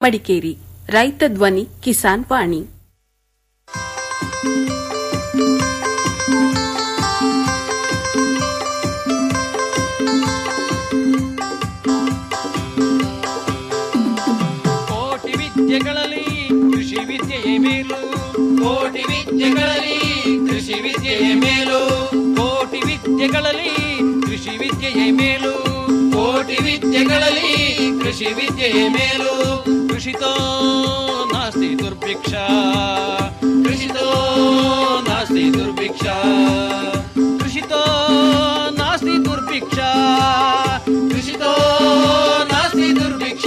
ಮಡಿಕೇರಿ ರೈತ ಧ್ವನಿ ಕಿಸಾನ್ ವಾಣಿ ಕೋಟಿ ವಿದ್ಯೆಗಳಲ್ಲಿ ಕೃಷಿ ವಿದ್ಯೆಯೇ ಮೇಲು ಕೋಟಿ ವಿದ್ಯೆಗಳಲ್ಲಿ ಕೃಷಿ ವಿದ್ಯೆಯೇ ಮೇಲು ಕೋಟಿ ವಿದ್ಯೆಗಳಲ್ಲಿ ಕೃಷಿ ವಿದ್ಯೆಯೇ ಮೇಲು ಕೋಟಿ ವಿದ್ಯೆಗಳಲ್ಲಿ ಕೃಷಿ ವಿದ್ಯೆಯೇ ಮೇಲು ಕೃಷಿತೋ ನಾಸ್ತಿ ದುರ್ಭಿಕ್ಷ ಕೃಷಿತೋ ನಾಸ್ತಿ ದುರ್ಭಿಕ್ಷ ಕೃಷಿತೋ ನಾಸ್ತಿ ದುರ್ಭಿಕ್ಷ ಕೃಷಿತೋ ನಾಸ್ತಿ ದುರ್ಭಿಕ್ಷ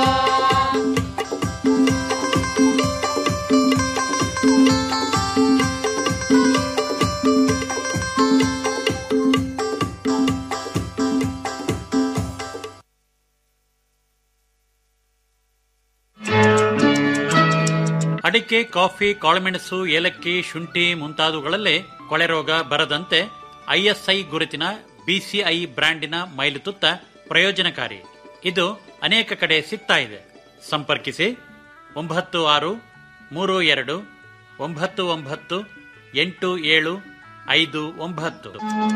ಅಡಿಕೆ ಕಾಫಿ ಕಾಳುಮೆಣಸು ಏಲಕ್ಕಿ ಶುಂಠಿ ಮುಂತಾದವುಗಳಲ್ಲೇ ಕೊಳೆ ರೋಗ ಬರದಂತೆ ಐಎಸ್ಐ ಗುರುತಿನ ಬಿಸಿಐ ಬ್ರ್ಯಾಂಡಿನ ಮೈಲುತುತ್ತ ಪ್ರಯೋಜನಕಾರಿ ಇದು ಅನೇಕ ಕಡೆ ಸಿಗ್ತಾ ಇದೆ ಸಂಪರ್ಕಿಸಿ ಒಂಬತ್ತು ಆರು ಮೂರು ಎರಡು ಒಂಬತ್ತು ಒಂಬತ್ತು ಎಂಟು ಏಳು ಐದು ಒಂಬತ್ತು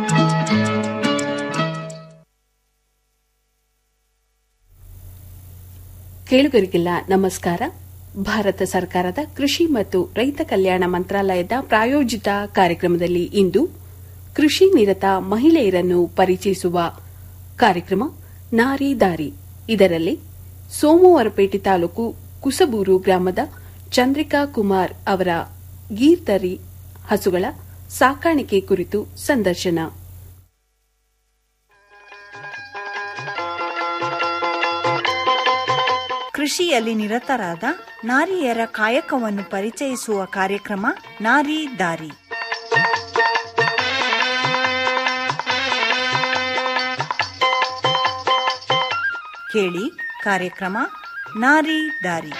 ಕೇಳುಗರಿಗೆಲ್ಲ ನಮಸ್ಕಾರ ಭಾರತ ಸರ್ಕಾರದ ಕೃಷಿ ಮತ್ತು ರೈತ ಕಲ್ಯಾಣ ಮಂತ್ರಾಲಯದ ಪ್ರಾಯೋಜಿತ ಕಾರ್ಯಕ್ರಮದಲ್ಲಿ ಇಂದು ಕೃಷಿ ನಿರತ ಮಹಿಳೆಯರನ್ನು ಪರಿಚಯಿಸುವ ಕಾರ್ಯಕ್ರಮ ನಾರಿ ದಾರಿ ಇದರಲ್ಲಿ ಸೋಮವಾರಪೇಟೆ ತಾಲೂಕು ಕುಸಬೂರು ಗ್ರಾಮದ ಚಂದ್ರಿಕಾ ಕುಮಾರ್ ಅವರ ಗೀರ್ತರಿ ಹಸುಗಳ ಸಾಕಾಣಿಕೆ ಕುರಿತು ಸಂದರ್ಶನ ಕೃಷಿಯಲ್ಲಿ ನಿರತರಾದ ನಾರಿಯರ ಕಾಯಕವನ್ನು ಪರಿಚಯಿಸುವ ಕಾರ್ಯಕ್ರಮ ನಾರಿ ದಾರಿ ಕೇಳಿ ಕಾರ್ಯಕ್ರಮ ನಾರಿ ದಾರಿ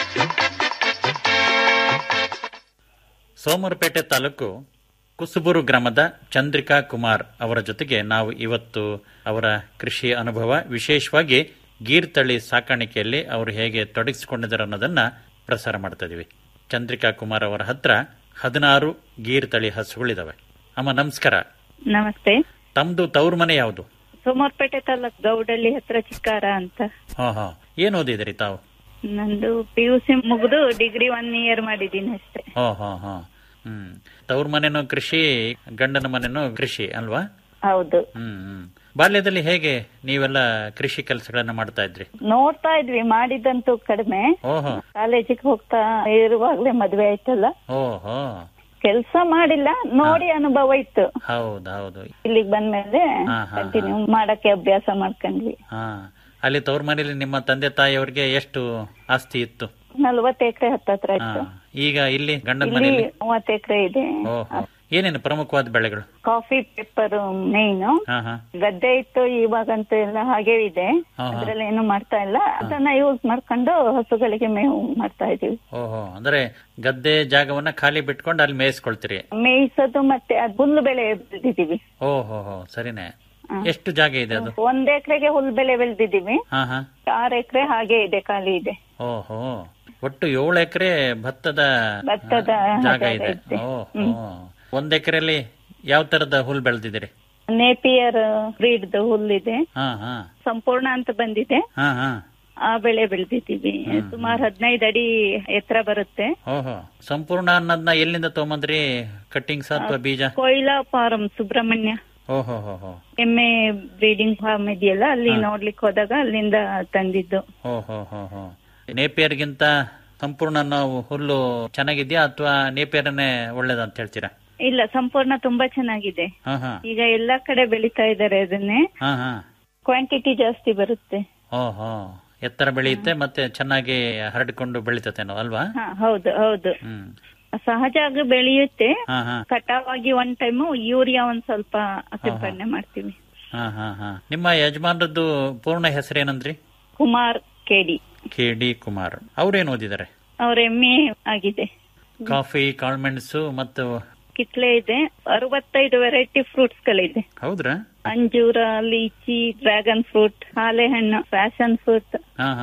ಸೋಮವಾರಪೇಟೆ ತಾಲೂಕು ಕುಸುಬೂರು ಗ್ರಾಮದ ಚಂದ್ರಿಕಾ ಕುಮಾರ್ ಅವರ ಜೊತೆಗೆ ನಾವು ಇವತ್ತು ಅವರ ಕೃಷಿ ಅನುಭವ ವಿಶೇಷವಾಗಿ ಗೀರ್ ತಳಿ ಸಾಕಾಣಿಕೆಯಲ್ಲಿ ಅವರು ಹೇಗೆ ತೊಡಗಿಸಿಕೊಂಡಿದ್ದಾರೆ ಅನ್ನೋದನ್ನ ಪ್ರಸಾರ ಮಾಡ್ತಾ ಇದೀವಿ ಚಂದ್ರಿಕಾ ಕುಮಾರ್ ಅವರ ಹತ್ರ ಹದಿನಾರು ಗೀರ್ ತಳಿ ಹಸುಗಳಿದಾವೆ ಅಮ್ಮ ನಮಸ್ಕಾರ ನಮಸ್ತೆ ತಮ್ದು ತವ್ರ ಮನೆ ಯಾವುದು ಸೋಮವಾರಪೇಟೆ ತಾಲೂಕ್ ಗೌಡಳ್ಳಿ ಹತ್ರ ಚಿಕ್ಕಾರ ಅಂತ ಹಾ ಹಾ ಏನ್ ಓದಿದಿರಿ ತಾವು ನಂದು ಪಿ ಯು ಸಿ ಮುಗಿದು ಡಿಗ್ರಿ ಒನ್ ಇಯರ್ ಮಾಡಿದ್ದೀನಿ ಅಷ್ಟೇ ಹೋ ಹೋ ಹೋ ಹ್ಮ್ ತವ್ರ ಮನೆನೂ ಕೃಷಿ ಗಂಡನ ಮನೆನೂ ಕೃಷಿ ಅಲ್ವಾ ಹೌದು ಹ್ಮ್ ಹ್ಮ್ ಬಾಲ್ಯದಲ್ಲಿ ಹೇಗೆ ನೀವೆಲ್ಲ ಕೃಷಿ ಕೆಲಸಗಳನ್ನ ಮಾಡ್ತಾ ಇದ್ರಿ ನೋಡ್ತಾ ಇದ್ವಿ ಮಾಡಿದಂತೂ ಕಡಿಮೆ ಓಹೋ ಕಾಲೇಜಿಗೆ ಹೋಗ್ತಾ ಇರುವಾಗ್ಲೇ ಮದ್ವೆ ಆಯ್ತಲ್ಲ ಓಹೋ ಕೆಲ್ಸ ಮಾಡಿಲ್ಲ ನೋಡಿ ಅನುಭವ ಇತ್ತು ಹೌದು ಹೌದು ಇಲ್ಲಿಗೆ ಬಂದ್ಮೇಲೆ ಹಾ, ಹಾ, ಕಂಟಿನ್ಯೂ ಮಾಡಕ್ಕೆ ಅಭ್ಯಾಸ ಮಾಡ್ಕೊಂಡ್ವಿ ಹಾ ಅಲ್ಲಿ ತವ್ರ ಮನೇಲಿ ನಿಮ್ಮ ತಂದೆ ತಾಯಿಯವ್ರಿಗೆ ಎಷ್ಟು ಆಸ್ತಿ ಇತ್ತು ನಲ್ವತ್ತು ಎಕರೆ ಹತ್ತತ್ರ ಹಾ ಇತ್ತು ಈಗ ಇಲ್ಲಿ ಗಂಡನ ಇಲ್ಲಿ ಮನೆಯಲ್ಲಿ ಮೂವತ್ತು ಎಕರೆ ಇದೆ ಓಹೋ ಏನೇನು ಪ್ರಮುಖವಾದ ಬೆಳೆಗಳು ಕಾಫಿ ಪೇಪರ್ ಮೇನ್ ಹಾ ಹಾ ಗದ್ದೆ ಇತ್ತು ಇವಾಗಂತೂ ಎಲ್ಲ ಹಾಗೆ ಇದೆ ಹಾ, ಹಾ. ಅದ್ರಲ್ಲಿ ಏನು ಮಾಡ್ತಾ ಇಲ್ಲ ಅದನ್ನ ಯೂಸ್ ಮಾಡ್ಕೊಂಡು ಹಸುಗಳಿಗೆ ಮೇವು ಮಾಡ್ತಾ ಇದೀವಿ ಓಹೋ ಅಂದ್ರೆ ಗದ್ದೆ ಜಾಗವನ್ನ ಖಾಲಿ ಬಿಟ್ಕೊಂಡು ಅಲ್ಲಿ ಮೇಯಿಸ್ಕೊಳ್ತೀರಿ ಮೇಯಿಸೋದು ಮತ್ತೆ ಅದ್ ಹುಲ್ಲು ಬೆಳೆ ಬೆಳೆದಿದ್ದೀವಿ ಓಹೋ ಹೋ ಸರಿನೇ ಎಷ್ಟು ಜಾಗ ಇದೆ ಅದು ಒಂದ್ ಎಕರೆಗೆ ಹುಲ್ಲು ಬೆಳೆ ಬೆಳೆದಿದ್ದೀವಿ ಹಾ ಹಾ ಆರ್ ಎಕರೆ ಹಾಗೆ ಇದೆ ಖಾಲಿ ಇದೆ ಓಹೋ ಒಟ್ಟು ಏಳು ಎಕರೆ ಭತ್ತದ ಭತ್ತದ ಜಾಗ ಜಾಗ ಇದೆ ಇದೆ. ಓಹೋ ಒಂದ್ ಎಕರೆಯಲ್ಲಿ ಯಾವ ತರದ ಹುಲ್ ಬೆಳೆದಿದ್ದೀರಿ ನೇಪಿಯರ್ ಬ್ರೀಡ್ದು ಹುಲ್ಲಿದೆ ಹಾ ಹಾ ಸಂಪೂರ್ಣ ಅಂತ ಬಂದಿದೆ ಹಾ ಹಾ ಆ ಬೆಳೆ ಬೆಳೆದಿದ್ದೀವಿ ಸುಮಾರು ಹದಿನೈದು ಅಡಿ ಎತ್ತರ ಬರುತ್ತೆ ಓಹೋ ಸಂಪೂರ್ಣ ಅನ್ನೋದನ್ನ ಎಲ್ಲಿಂದ ತಗೊಂಬಂದ್ರಿ ಕಟ್ಟಿಂಗ್ಸ್ ಅಥವಾ ಬೀಜ ಕೊಯ್ಲಾ ಫಾರಂ ಸುಬ್ರಹ್ಮಣ್ಯ ಓಹೋ ಹೋ ಹೋ ಎಮ್ಮೆ ಬ್ರೀಡಿಂಗ್ ಫಾರ್ಮ್ ಇದೆಯಲ್ಲ ಅಲ್ಲಿ ನೋಡ್ಲಿಕ್ಕೆ ಹೋದಾಗ ಅಲ್ಲಿಂದ ತಂದಿದ್ದು ಓಹೋ ಹೋ ಹೋ ನೇಪಿಯರ್ಗಿಂತ ಸಂಪೂರ್ಣ ನಾವು ಹುಲ್ಲು ಚೆನ್ನಾಗಿದ್ಯಾ ಅಥವಾ ನೇಪಿಯರನ್ನೇ ಒಳ್ಳೇದಂತ ಹೇಳ್ತೀರಾ ಇಲ್ಲ ಸಂಪೂರ್ಣ ತುಂಬಾ ಚೆನ್ನಾಗಿದೆ ಹಾ ಹಾ ಈಗ ಎಲ್ಲಾ ಕಡೆ ಬೆಳಿತಾ ಇದ್ದಾರೆ ಅದನ್ನೇ ಹಾ ಹಾ ಕ್ವಾಂಟಿಟಿ ಜಾಸ್ತಿ ಬರುತ್ತೆ ಓಹೋ ಎತ್ತರ ಬೆಳೆಯುತ್ತೆ ಮತ್ತೆ ಚೆನ್ನಾಗಿ ಹರಡಿಕೊಂಡು ಬೆಳಿತತೇನೋ ಅಲ್ವಾ ಹಾ ಹೌದು ಹೌದು ಹ್ಮ್ ಸಹಜವಾಗಿ ಬೆಳೆಯುತ್ತೆ ಹಾ ಹಾ ಕಟಾವಾಗಿ ಒಂದ್ ಟೈಮು ಯೂರಿಯಾ ಒಂದ್ ಸ್ವಲ್ಪ ಸಿಂಪಡಣೆ ಮಾಡ್ತೀವಿ ಹಾ ಹಾ ಹಾ ನಿಮ್ಮ ಯಜಮಾನರದ್ದು ಪೂರ್ಣ ಹೆಸರೇನಂದ್ರಿ Kumar KD K D Kumar ಅವ್ರೇನ್ ಓದಿದ್ದಾರೆ ಅವ್ರ ಎಮ್ಮೆ ಆಗಿದೆ ಕಾಫಿ ಕಾಳುಮೆಣಸು ಮತ್ತು ಕಿತ್ಲೆ ಇದೆ ಅರವತ್ತೈದು ವೆರೈಟಿ ಫ್ರೂಟ್ಸ್ ಗಳಿದೆ ಹೌದ್ರಾ ಅಂಜೂರ ಲೀಚಿ ಡ್ರ್ಯಾಗನ್ ಫ್ರೂಟ್ ಹಾಲೆಹಣ್ಣು ಫ್ಯಾಷನ್ ಫ್ರೂಟ್ ಹಾ ಹಾ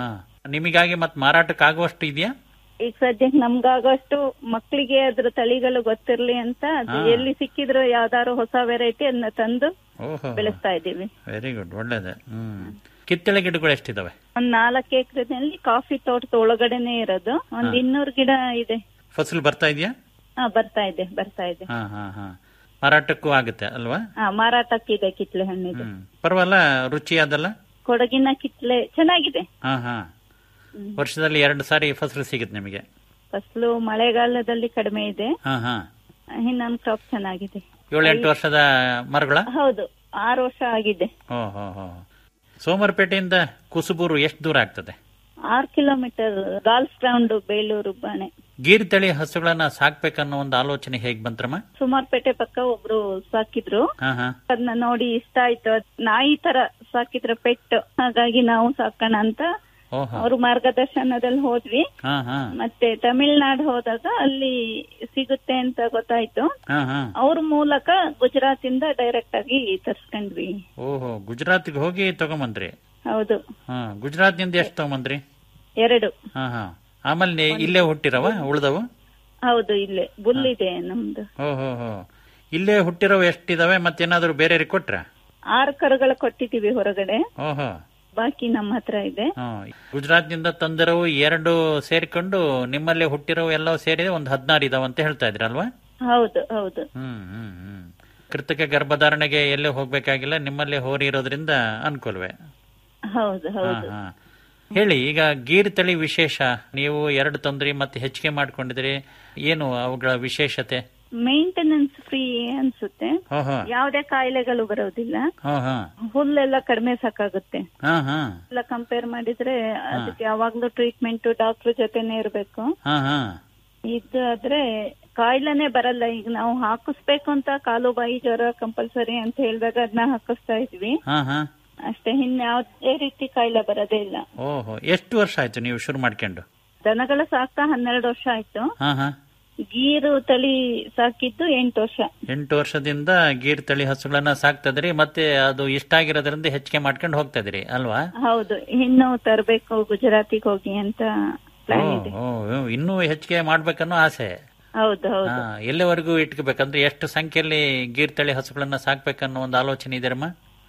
ನಿಮಗಾಗಿ ಮತ್ತೆ ಮಾರಾಟಕ್ಕೆ ಆಗುವಷ್ಟು ಇದೆಯಾ ಈಗ ಸದ್ಯಕ್ಕೆ ನಮ್ಗಾಗಷ್ಟು ಮಕ್ಕಳಿಗೆ ಅದ್ರ ತಳಿಗಳು ಗೊತ್ತಿರ್ಲಿ ಅಂತ ಅದು ಎಲ್ಲಿ ಸಿಕ್ಕಿದ್ರು ಯಾವ್ದಾದ್ರು ಹೊಸ ವೆರೈಟಿ ಅದನ್ನ ತಂದು ಓಹೋ ಬೆಳೆಸ್ತಾ ಇದ್ದೀವಿ ವೆರಿ ಗುಡ್ ಒಳ್ಳೇದೆ ಹ್ಮ್ ಕಿತ್ತಳೆ ಗಿಡಗಳು ಎಷ್ಟಿದಾವೆ ಒಂದ್ ನಾಲ್ಕು ಎಕರೆನಲ್ಲಿ ಕಾಫಿ ತೋಟದ ಒಳಗಡೆನೆ ಇರೋದು ಒಂದ್ ಇನ್ನೂರು ಗಿಡ ಇದೆ ಫಸಲು ಬರ್ತಾ ಇದೆಯಾ ಹಾ ಬರ್ತಾ ಇದೆ ಬರ್ತಾ ಇದೆ ಹಾ ಹಾ ಹಾ ಮಾರಾಟಕ್ಕೂ ಆಗುತ್ತೆ ಅಲ್ವಾ ಹಾ ಮಾರಾಟಕ್ಕಿದೆ ಕಿತ್ಲೆ ಹಣ್ಣಿದೆ ಹ್ಮ್ ಪರವಾಗಿಲ್ಲ ರುಚಿ ಅದಲ್ಲ ಕೊಡಗಿನ ಕಿತ್ಲೆ ಚೆನ್ನಾಗಿದೆ ಹಾ ಹಾ ವರ್ಷದಲ್ಲಿ ಎರಡು ಸಾರಿ ಫಸಲು ಸಿಗುತ್ತೆ ನಿಮಗೆ ಫಸಲು ಮಳೆಗಾಲದಲ್ಲಿ ಕಡಿಮೆ ಇದೆ ಹಾ ಹಾ ಇನ್ನೊಂದು ಕ್ರಾಪ್ ಚೆನ್ನಾಗಿದೆ ಏಳೆಂಟು ವರ್ಷದ ಮರಗಳ ಹೌದು ಆರು ವರ್ಷ ಆಗಿದೆ ಓ ಹೋ ಹೋ ಸೋಮವಾರಪೇಟೆಯಿಂದ ಕುಸುಬೂರು ಎಷ್ಟು ದೂರ ಆಗ್ತದೆ ಆರು ಕಿಲೋಮೀಟರ್ ಗಾಲ್ಫ್ ಗ್ರೌಂಡ್ ಬೇಲೂರು ಬಾಣೆ ಗೀರ್ ತಳಿ ಹಸುಗಳನ್ನ ಸಾಕ್ಬೇಕನ್ನೋ ಒಂದು ಆಲೋಚನೆ ಹೇಗ್ ಬಂತ್ರಮ್ಮ ಸುಮಾರ್ಪೇಟೆ ಪಕ್ಕ ಒಬ್ರು ಸಾಕಿದ್ರು ಹಾ ಹಾ ಅದನ್ನ ನೋಡಿ ಇಷ್ಟ ಆಯ್ತು ಅದ್ ನಾಯಿ ತರ ಸಾಕಿದ್ರ ಪೆಟ್ ಹಾಗಾಗಿ ನಾವು ಸಾಕೋಣ ಅಂತ ಓಹೋ ಅವ್ರ ಮಾರ್ಗದರ್ಶನದಲ್ಲಿ ಹೋದ್ವಿ ಹಾ ಹಾ ಮತ್ತೆ ತಮಿಳ್ನಾಡು ಹೋದಾಗ ಅಲ್ಲಿ ಸಿಗುತ್ತೆ ಅಂತ ಗೊತ್ತಾಯ್ತು ಹಾ ಹಾ ಅವ್ರ ಮೂಲಕ ಗುಜರಾತ್ ಇಂದ ಡೈರೆಕ್ಟ್ ಆಗಿ ತರ್ಸ್ಕೊಂಡ್ವಿ ಓಹೋ ಗುಜರಾತ್ಗೆ ಹೋಗಿ ತಗೊಂಬಂದ್ರಿ ಹೌದು ಹಾ ಗುಜರಾತ್ನಿಂದ ಎಷ್ಟು ತಗೊಂಬಂದ್ರಿ ಎರಡು ಹಾ ಹಾ ಆಮೇಲೆ ನೀ- ಇಲ್ಲೇ ಹುಟ್ಟಿರವ ಉಳ್ದವು ಹೌದು ಇಲ್ಲೇ ಬುಲ್ ಇದೆ ನಮ್ದು ಓಹೋ ಹೋ ಇಲ್ಲೇ ಹುಟ್ಟಿರವು ಎಷ್ಟಿದಾವೆ ಮತ್ತೇನಾದ್ರು ಬೇರೆ ಕೊಟ್ರ ಆರು ಕರುಗಳ ಕೊಟ್ಟಿದೀವಿ ಹೊರಗಡೆ ಓಹೋ ಬಾಕಿ ನಮ್ಮ ಹತ್ರ ಇದೆ ಹಾ ಗುಜರಾತ್ನಿಂದ ತಂದಿರವು ಎರಡು ಸೇರಿಕೊಂಡು ನಿಮ್ಮಲ್ಲೇ ಹುಟ್ಟಿರವು ಎಲ್ಲವೂ ಸೇರಿದೆ ಒಂದು ಹದಿನಾರು ಇದಾವ ಅಂತ ಹೇಳ್ತಾ ಇದ್ರಲ್ವಾ ಹೌದು ಹೌದು ಹ್ಮ್ ಹ್ಮ್ ಹ್ಮ್ ಕೃತಕ ಗರ್ಭಧಾರಣೆಗೆ ಎಲ್ಲೇ ಹೋಗ್ಬೇಕಾಗಿಲ್ಲ ನಿಮ್ಮಲ್ಲೇ ಹೋರಿ ಇರೋದ್ರಿಂದ ಅನುಕೂಲವೇ ಹೌದು ಹಾ ಹೌದು ಹಾ ಹೇಳಿ ಈಗ ಗೀರ್ ತಳಿ ವಿಶೇಷ ನೀವು ಎರಡು ತಂದ್ರಿ ಮತ್ತೆ ಹೆಚ್ಚಿಗೆ ಮಾಡ್ಕೊಂಡಿದ್ರಿ ಏನು ಅವುಗಳ ವಿಶೇಷತೆ ಮೇಂಟೆನೆನ್ಸ್ ಫ್ರೀ ಅನ್ಸುತ್ತೆ ಹೋ ಹೋ ಯಾವುದೇ ಕಾಯಿಲೆಗಳು ಬರೋದಿಲ್ಲ ಹೋ ಹಾ ಹುಲ್ಲೆಲ್ಲ ಕಡಿಮೆ ಸಾಕಾಗುತ್ತೆ ಹಾ ಹಾ ಎಲ್ಲ ಕಂಪೇರ್ ಮಾಡಿದ್ರೆ ಅದಕ್ಕೆ ಯಾವಾಗ್ಲೂ ಟ್ರೀಟ್ಮೆಂಟ್ ಡಾಕ್ಟರ್ ಜೊತೆನೆ ಇರ್ಬೇಕು ಹಾ ಹಾ ಇದು ಆದ್ರೆ ಕಾಯಿಲೆನೆ ಬರಲ್ಲ ಈಗ ನಾವು ಹಾಕಿಸ್ಬೇಕು ಅಂತ ಕಾಲು ಬಾಯಿ ಜ್ವರ ಕಂಪಲ್ಸರಿ ಅಂತ ಹೇಳಿದಾಗ ಅದನ್ನ ಹಾಕಿಸ್ತಾ ಇದ್ವಿ ಹಾ ಹಾ ಅಷ್ಟೇ ಇನ್ಯಾವುದೇ ರೀತಿ ಕಾಯಿಲೆ ಬರೋದೇ ಇಲ್ಲ ಓಹೋ ಎಷ್ಟು ವರ್ಷ ಆಯ್ತು ನೀವು ಶುರು ಮಾಡ್ಕೊಂಡು ದನಗಳ ಸಾಕ್ತಾ ಹನ್ನೆರಡು ವರ್ಷ ಆಯ್ತು ಹಾ ಹಾ ಗೀರು ತಳಿ ಸಾಕಿದ್ದು ಎಂಟು ವರ್ಷ ಎಂಟು ವರ್ಷದಿಂದ ಗೀರ್ ತಳಿ ಹಸುಗಳನ್ನ ಸಾಕ್ತದ್ರಿ ಮತ್ತೆ ಅದು ಇಷ್ಟ ಆಗಿರೋದ್ರಿಂದ ಹೆಚ್ಚಿಗೆ ಮಾಡ್ಕೊಂಡು ಹೋಗ್ತಾ ಇದ್ರಿ ಅಲ್ವಾ ಹೌದು ಇನ್ನು ತರಬೇಕು ಗುಜರಾತಿಗೆ ಹೋಗಿ ಅಂತ ಓ, ಪ್ಲಾನ್ ಇದೆ ಓ, ಓ, ಇನ್ನೂ ಹೆಚ್ಚಿಗೆ ಮಾಡ್ಬೇಕನ್ನೋ ಆಸೆ ಹೌದು ಹಾ ಹೌದು ಎಲ್ಲಿವರೆಗೂ ಇಟ್ಕೋಬೇಕಂದ್ರೆ ಎಷ್ಟು ಸಂಖ್ಯೆಯಲ್ಲಿ ಗೀರ್ ತಳಿ ಹಸುಗಳನ್ನ ಸಾಕ್ಬೇಕನ್ನೋ ಒಂದು ಆಲೋಚನೆ ಇದೆರಮ್ಮ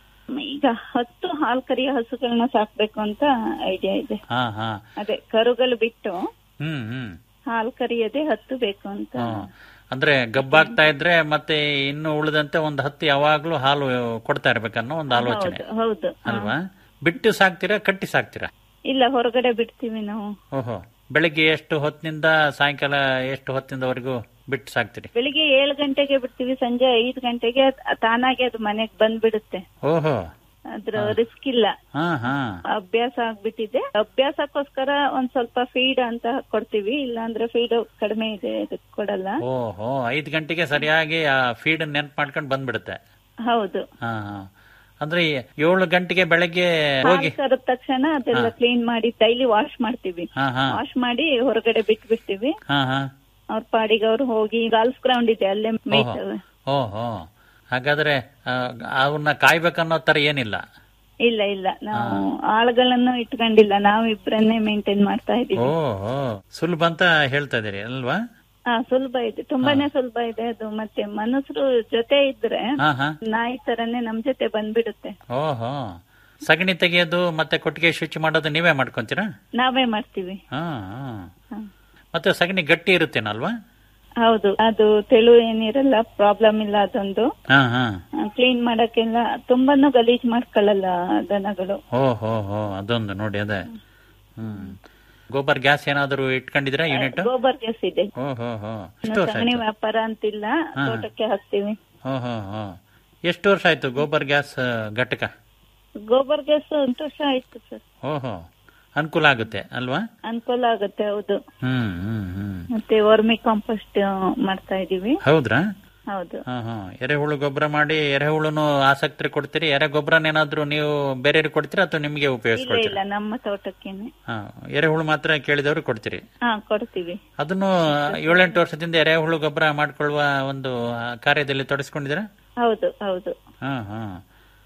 ಈಗ ಹತ್ತು ಹಾಲ್ ಕರಿಯ ಹಸುಗಳನ್ನ ಸಾಕ್ಬೇಕು ಅಂತ ಐಡಿಯಾ ಇದೆ ಹಾ ಹಾ ಅದೇ ಕರುಗಳು ಬಿಟ್ಟು ಹ್ಮ್ ಹ್ಮ್ ಹಾಲ್ ಕರಿಯದೆ ಹತ್ತು ಬೇಕು ಅಂತ ಹ್ಮ್. ಅಂದ್ರೆ ಗಬ್ಬಾಗ್ತಾ ಇದ್ರೆ ಮತ್ತೆ ಇನ್ನು ಉಳಿದಂತೆ ಒಂದು ಹತ್ತು ಯಾವಾಗ್ಲೂ ಹಾಲು ಕೊಡ್ತಾ ಇರ್ಬೇಕನ್ನೋ ಒಂದು ಆಲೋಚನೆ ಹೌದು ಹೌದು ಅಲ್ವಾ ಬಿಟ್ಟು ಸಾಕ್ತೀರಾ ಕಟ್ಟಿ ಸಾಕ್ತೀರಾ ಇಲ್ಲ ಹೊರಗಡೆ ಬಿಡ್ತೀವಿ ನಾವು ಓಹೋ ಬೆಳಿಗ್ಗೆ ಎಷ್ಟು ಹೊತ್ತಿನಿಂದ ಸಾಯಂಕಾಲ ಎಷ್ಟು ಹೊತ್ತಿನವರೆಗೂ ಬಿಟ್ಟು ಸಾಕ್ತೀರಿ ಬೆಳಿಗ್ಗೆ ಏಳು ಗಂಟೆಗೆ ಬಿಡ್ತೀವಿ ಸಂಜೆ ಐದು ಗಂಟೆಗೆ ಅದ್- ತಾನಾಗೆ ಅದು ಮನೆಗ್ ಬಂದ್ಬಿಡುತ್ತೆ ಓಹೋ ಅದ್ರ ರಿಸ್ಕ್ ಇಲ್ಲ ಹಾ ಹಾ ಅಭ್ಯಾಸ ಆಗ್ಬಿಟ್ಟಿದೆ ಅಭ್ಯಾಸಕ್ಕೋಸ್ಕರ ಒಂದ್ ಸ್ವಲ್ಪ ಫೀಡ್ ಅಂತ ಕೊಡ್ತೀವಿ ಇಲ್ಲಾಂದ್ರೆ ಫೀಡ್ ಕಡಿಮೆ ಇದೆ ಅದಕ್ಕೆ ಕೊಡಲ್ಲ ಓಹೋ ಐದು ಗಂಟೆಗೆ ಸರಿಯಾಗಿ ಆ ಫೀಡ್ ನೆನ್ಪು ಮಾಡ್ಕೊಂಡು ಬಂದ್ಬಿಡುತ್ತೆ ಹೌದು ಹಾ ಹಾ ಅಂದ್ರೆ ಏಳು ಗಂಟೆಗೆ ಬೆಳಗ್ಗೆ ಹೋಗಿ ಹಾಲ್ ಕರೆದ ತಕ್ಷಣ ಅದೆಲ್ಲ ಕ್ಲೀನ್ ಮಾಡಿ ಡೈಲಿ ವಾಶ್ ಮಾಡ್ತೀವಿ ಹಾ ಹಾ ವಾಶ್ ಮಾಡಿ ಹೊರಗಡೆ ಬಿಟ್ಟು ಬಿಡ್ತೀವಿ ಹಾ ಹಾ ಅವ್ರ ಪಾಡಿಗೆ ಅವ್ರು ಹೋಗಿ ಗಾಲ್ಫ್ ಗ್ರೌಂಡ್ ಇದೆ ಅಲ್ಲೇ ಮೇಯ್ತವೆ ಓಹೋ ಹಾಗಾದ್ರೆ ಆ, ಅವನ್ನ ಕಾಯ್ಬೇಕನ್ನೋ ತರ ಏನಿಲ್ಲ ಇಲ್ಲ ಇಲ್ಲ ನಾವು ಆಳುಗಳನ್ನು ಇಟ್ಕೊಂಡಿಲ್ಲ ನಾವು ಇಬ್ಬರನ್ನೇ ಮೇಂಟೈನ್ ಮಾಡ್ತಾ ಇದೀವಿ ಓಹೋ ಸುಲಭ ಅಂತ ಹೇಳ್ತಾ ಇದೀರಿ ಅಲ್ವಾ ಹಾ ಸುಲಭ ಇದೆ ತುಂಬಾನೇ ಸುಲಭ ಇದೆ ಅದು ಮತ್ತೆ ಮನುಷ್ಯರು ಜೊತೆ ಇದ್ರೆ ಹಾ ಹಾ ನಾಯಿ ತರನೇ ನಮ್ ಜೊತೆ ಬಂದ್ಬಿಡುತ್ತೆ ಓಹೋ ಸಗಣಿ ತೆಗೆಯೋದು ಮತ್ತೆ ಕೊಟ್ಟಿಗೆ ಶುಚಿ ಮಾಡೋದು ನೀವೇ ಮಾಡ್ಕೊಂತೀರಾ ನಾವೇ ಮಾಡ್ತೀವಿ ಹಾ ಹಾ. ಹಾ. ಮತ್ತೆ ಸಗಣಿ ಗಟ್ಟಿ ಇರುತ್ತೇನಲ್ವಾ ಹೌದು ಅದು ತೆಳು ಏನಿರಲ್ಲ ಪ್ರಾಬ್ಲಮ್ ಇಲ್ಲ ಅದೊಂದು ಹಾ ಹಾ ಕ್ಲೀನ್ ಮಾಡಕ್ಕೆಲ್ಲ ತುಂಬಾನು ಗಲೀಜ್ ಮಾಡ್ಕೊಳ್ಳಲ್ಲ ದನಗಳು ಓ ಹೋ ಹೋ ಅದೊಂದು ನೋಡಿ ಅದೇ ಹ್ಮ್ ಗೋಬರ್ ಗ್ಯಾಸ್ ಏನಾದ್ರು ಇಟ್ಕೊಂಡಿದ್ರಾ ಯೂನಿಟ್ ಗೋಬರ್ ಗ್ಯಾಸ್ ಇದೆ ಓ ಹೋ ಹೋ ಎಷ್ಟು ಇನ್ನು ವರ್ಷ ಸಗಣಿ ಆಯ್ತು ವ್ಯಾಪಾರ ಅಂತಿಲ್ಲ ಹಾ. ತೋಟಕ್ಕೆ ಹಾಕ್ತಿವಿ ಹೋ ಹೋ ಹೋ ಎಷ್ಟು ವರ್ಷ ಆಯ್ತು ಗೋಬರ್ ಗ್ಯಾಸ್ ಆ, ಘಟಕ ಗೋಬರ್ ಗ್ಯಾಸ್ ಎಂಟು ವರ್ಷ ಆಯ್ತು ಸರ್ ಓಹೋ ಅನುಕೂಲ ಆಗುತ್ತೆ ಅಲ್ವಾ ಅನುಕೂಲ ಆಗುತ್ತೆ ಹೌದು ಹ್ಮ್ ಹ್ಮ್ ಹ್ಮ್ ಮತ್ತೆ ವರ್ಮಿ ಕಾಂಪೋಸ್ಟ್ ಮಾಡ್ತಾ ಇದೀವಿ ಹೌದ್ರಾ ಹೌದು ಹಾ ಹಾ ಎರೆಹುಳು ಗೊಬ್ಬರ ಮಾಡಿ ಎರೆಹುಳುನು ಆಸಕ್ತಿ ಕೊಡ್ತೀರಿ ಎರೆ ಗೊಬ್ಬರನೇನಾದ್ರೂ ನೀವು ಬೇರೆಯವ್ರಿಗೆ ಕೊಡ್ತೀರಾ ಅಥವಾ ನಿಮಗೆ ಇಲ್ಲ ಉಪಯೋಗಿಸ್ಕೊಳ್ತೀರಾ ಇಲ್ಲ ನಮ್ಮ ತೋಟಕ್ಕೇನೆ ಹಾ ಎರೆಹುಳು ಮಾತ್ರ ಕೇಳಿದವರು ಕೊಡ್ತೀರಿ ಹಾ ಕೊಡ್ತೀವಿ ಅದನ್ನು ಏಳೆಂಟು ವರ್ಷದಿಂದ ಎರೆಹುಳು ಗೊಬ್ಬರ ಮಾಡ್ಕೊಳ್ಳುವ ಒಂದು ಆ, ಕಾರ್ಯದಲ್ಲಿ ತೊಡಸ್ಕೊಂಡಿದ್ದೀರಾ ಹೌದು ಹೌದು ಹಾ ಹಾ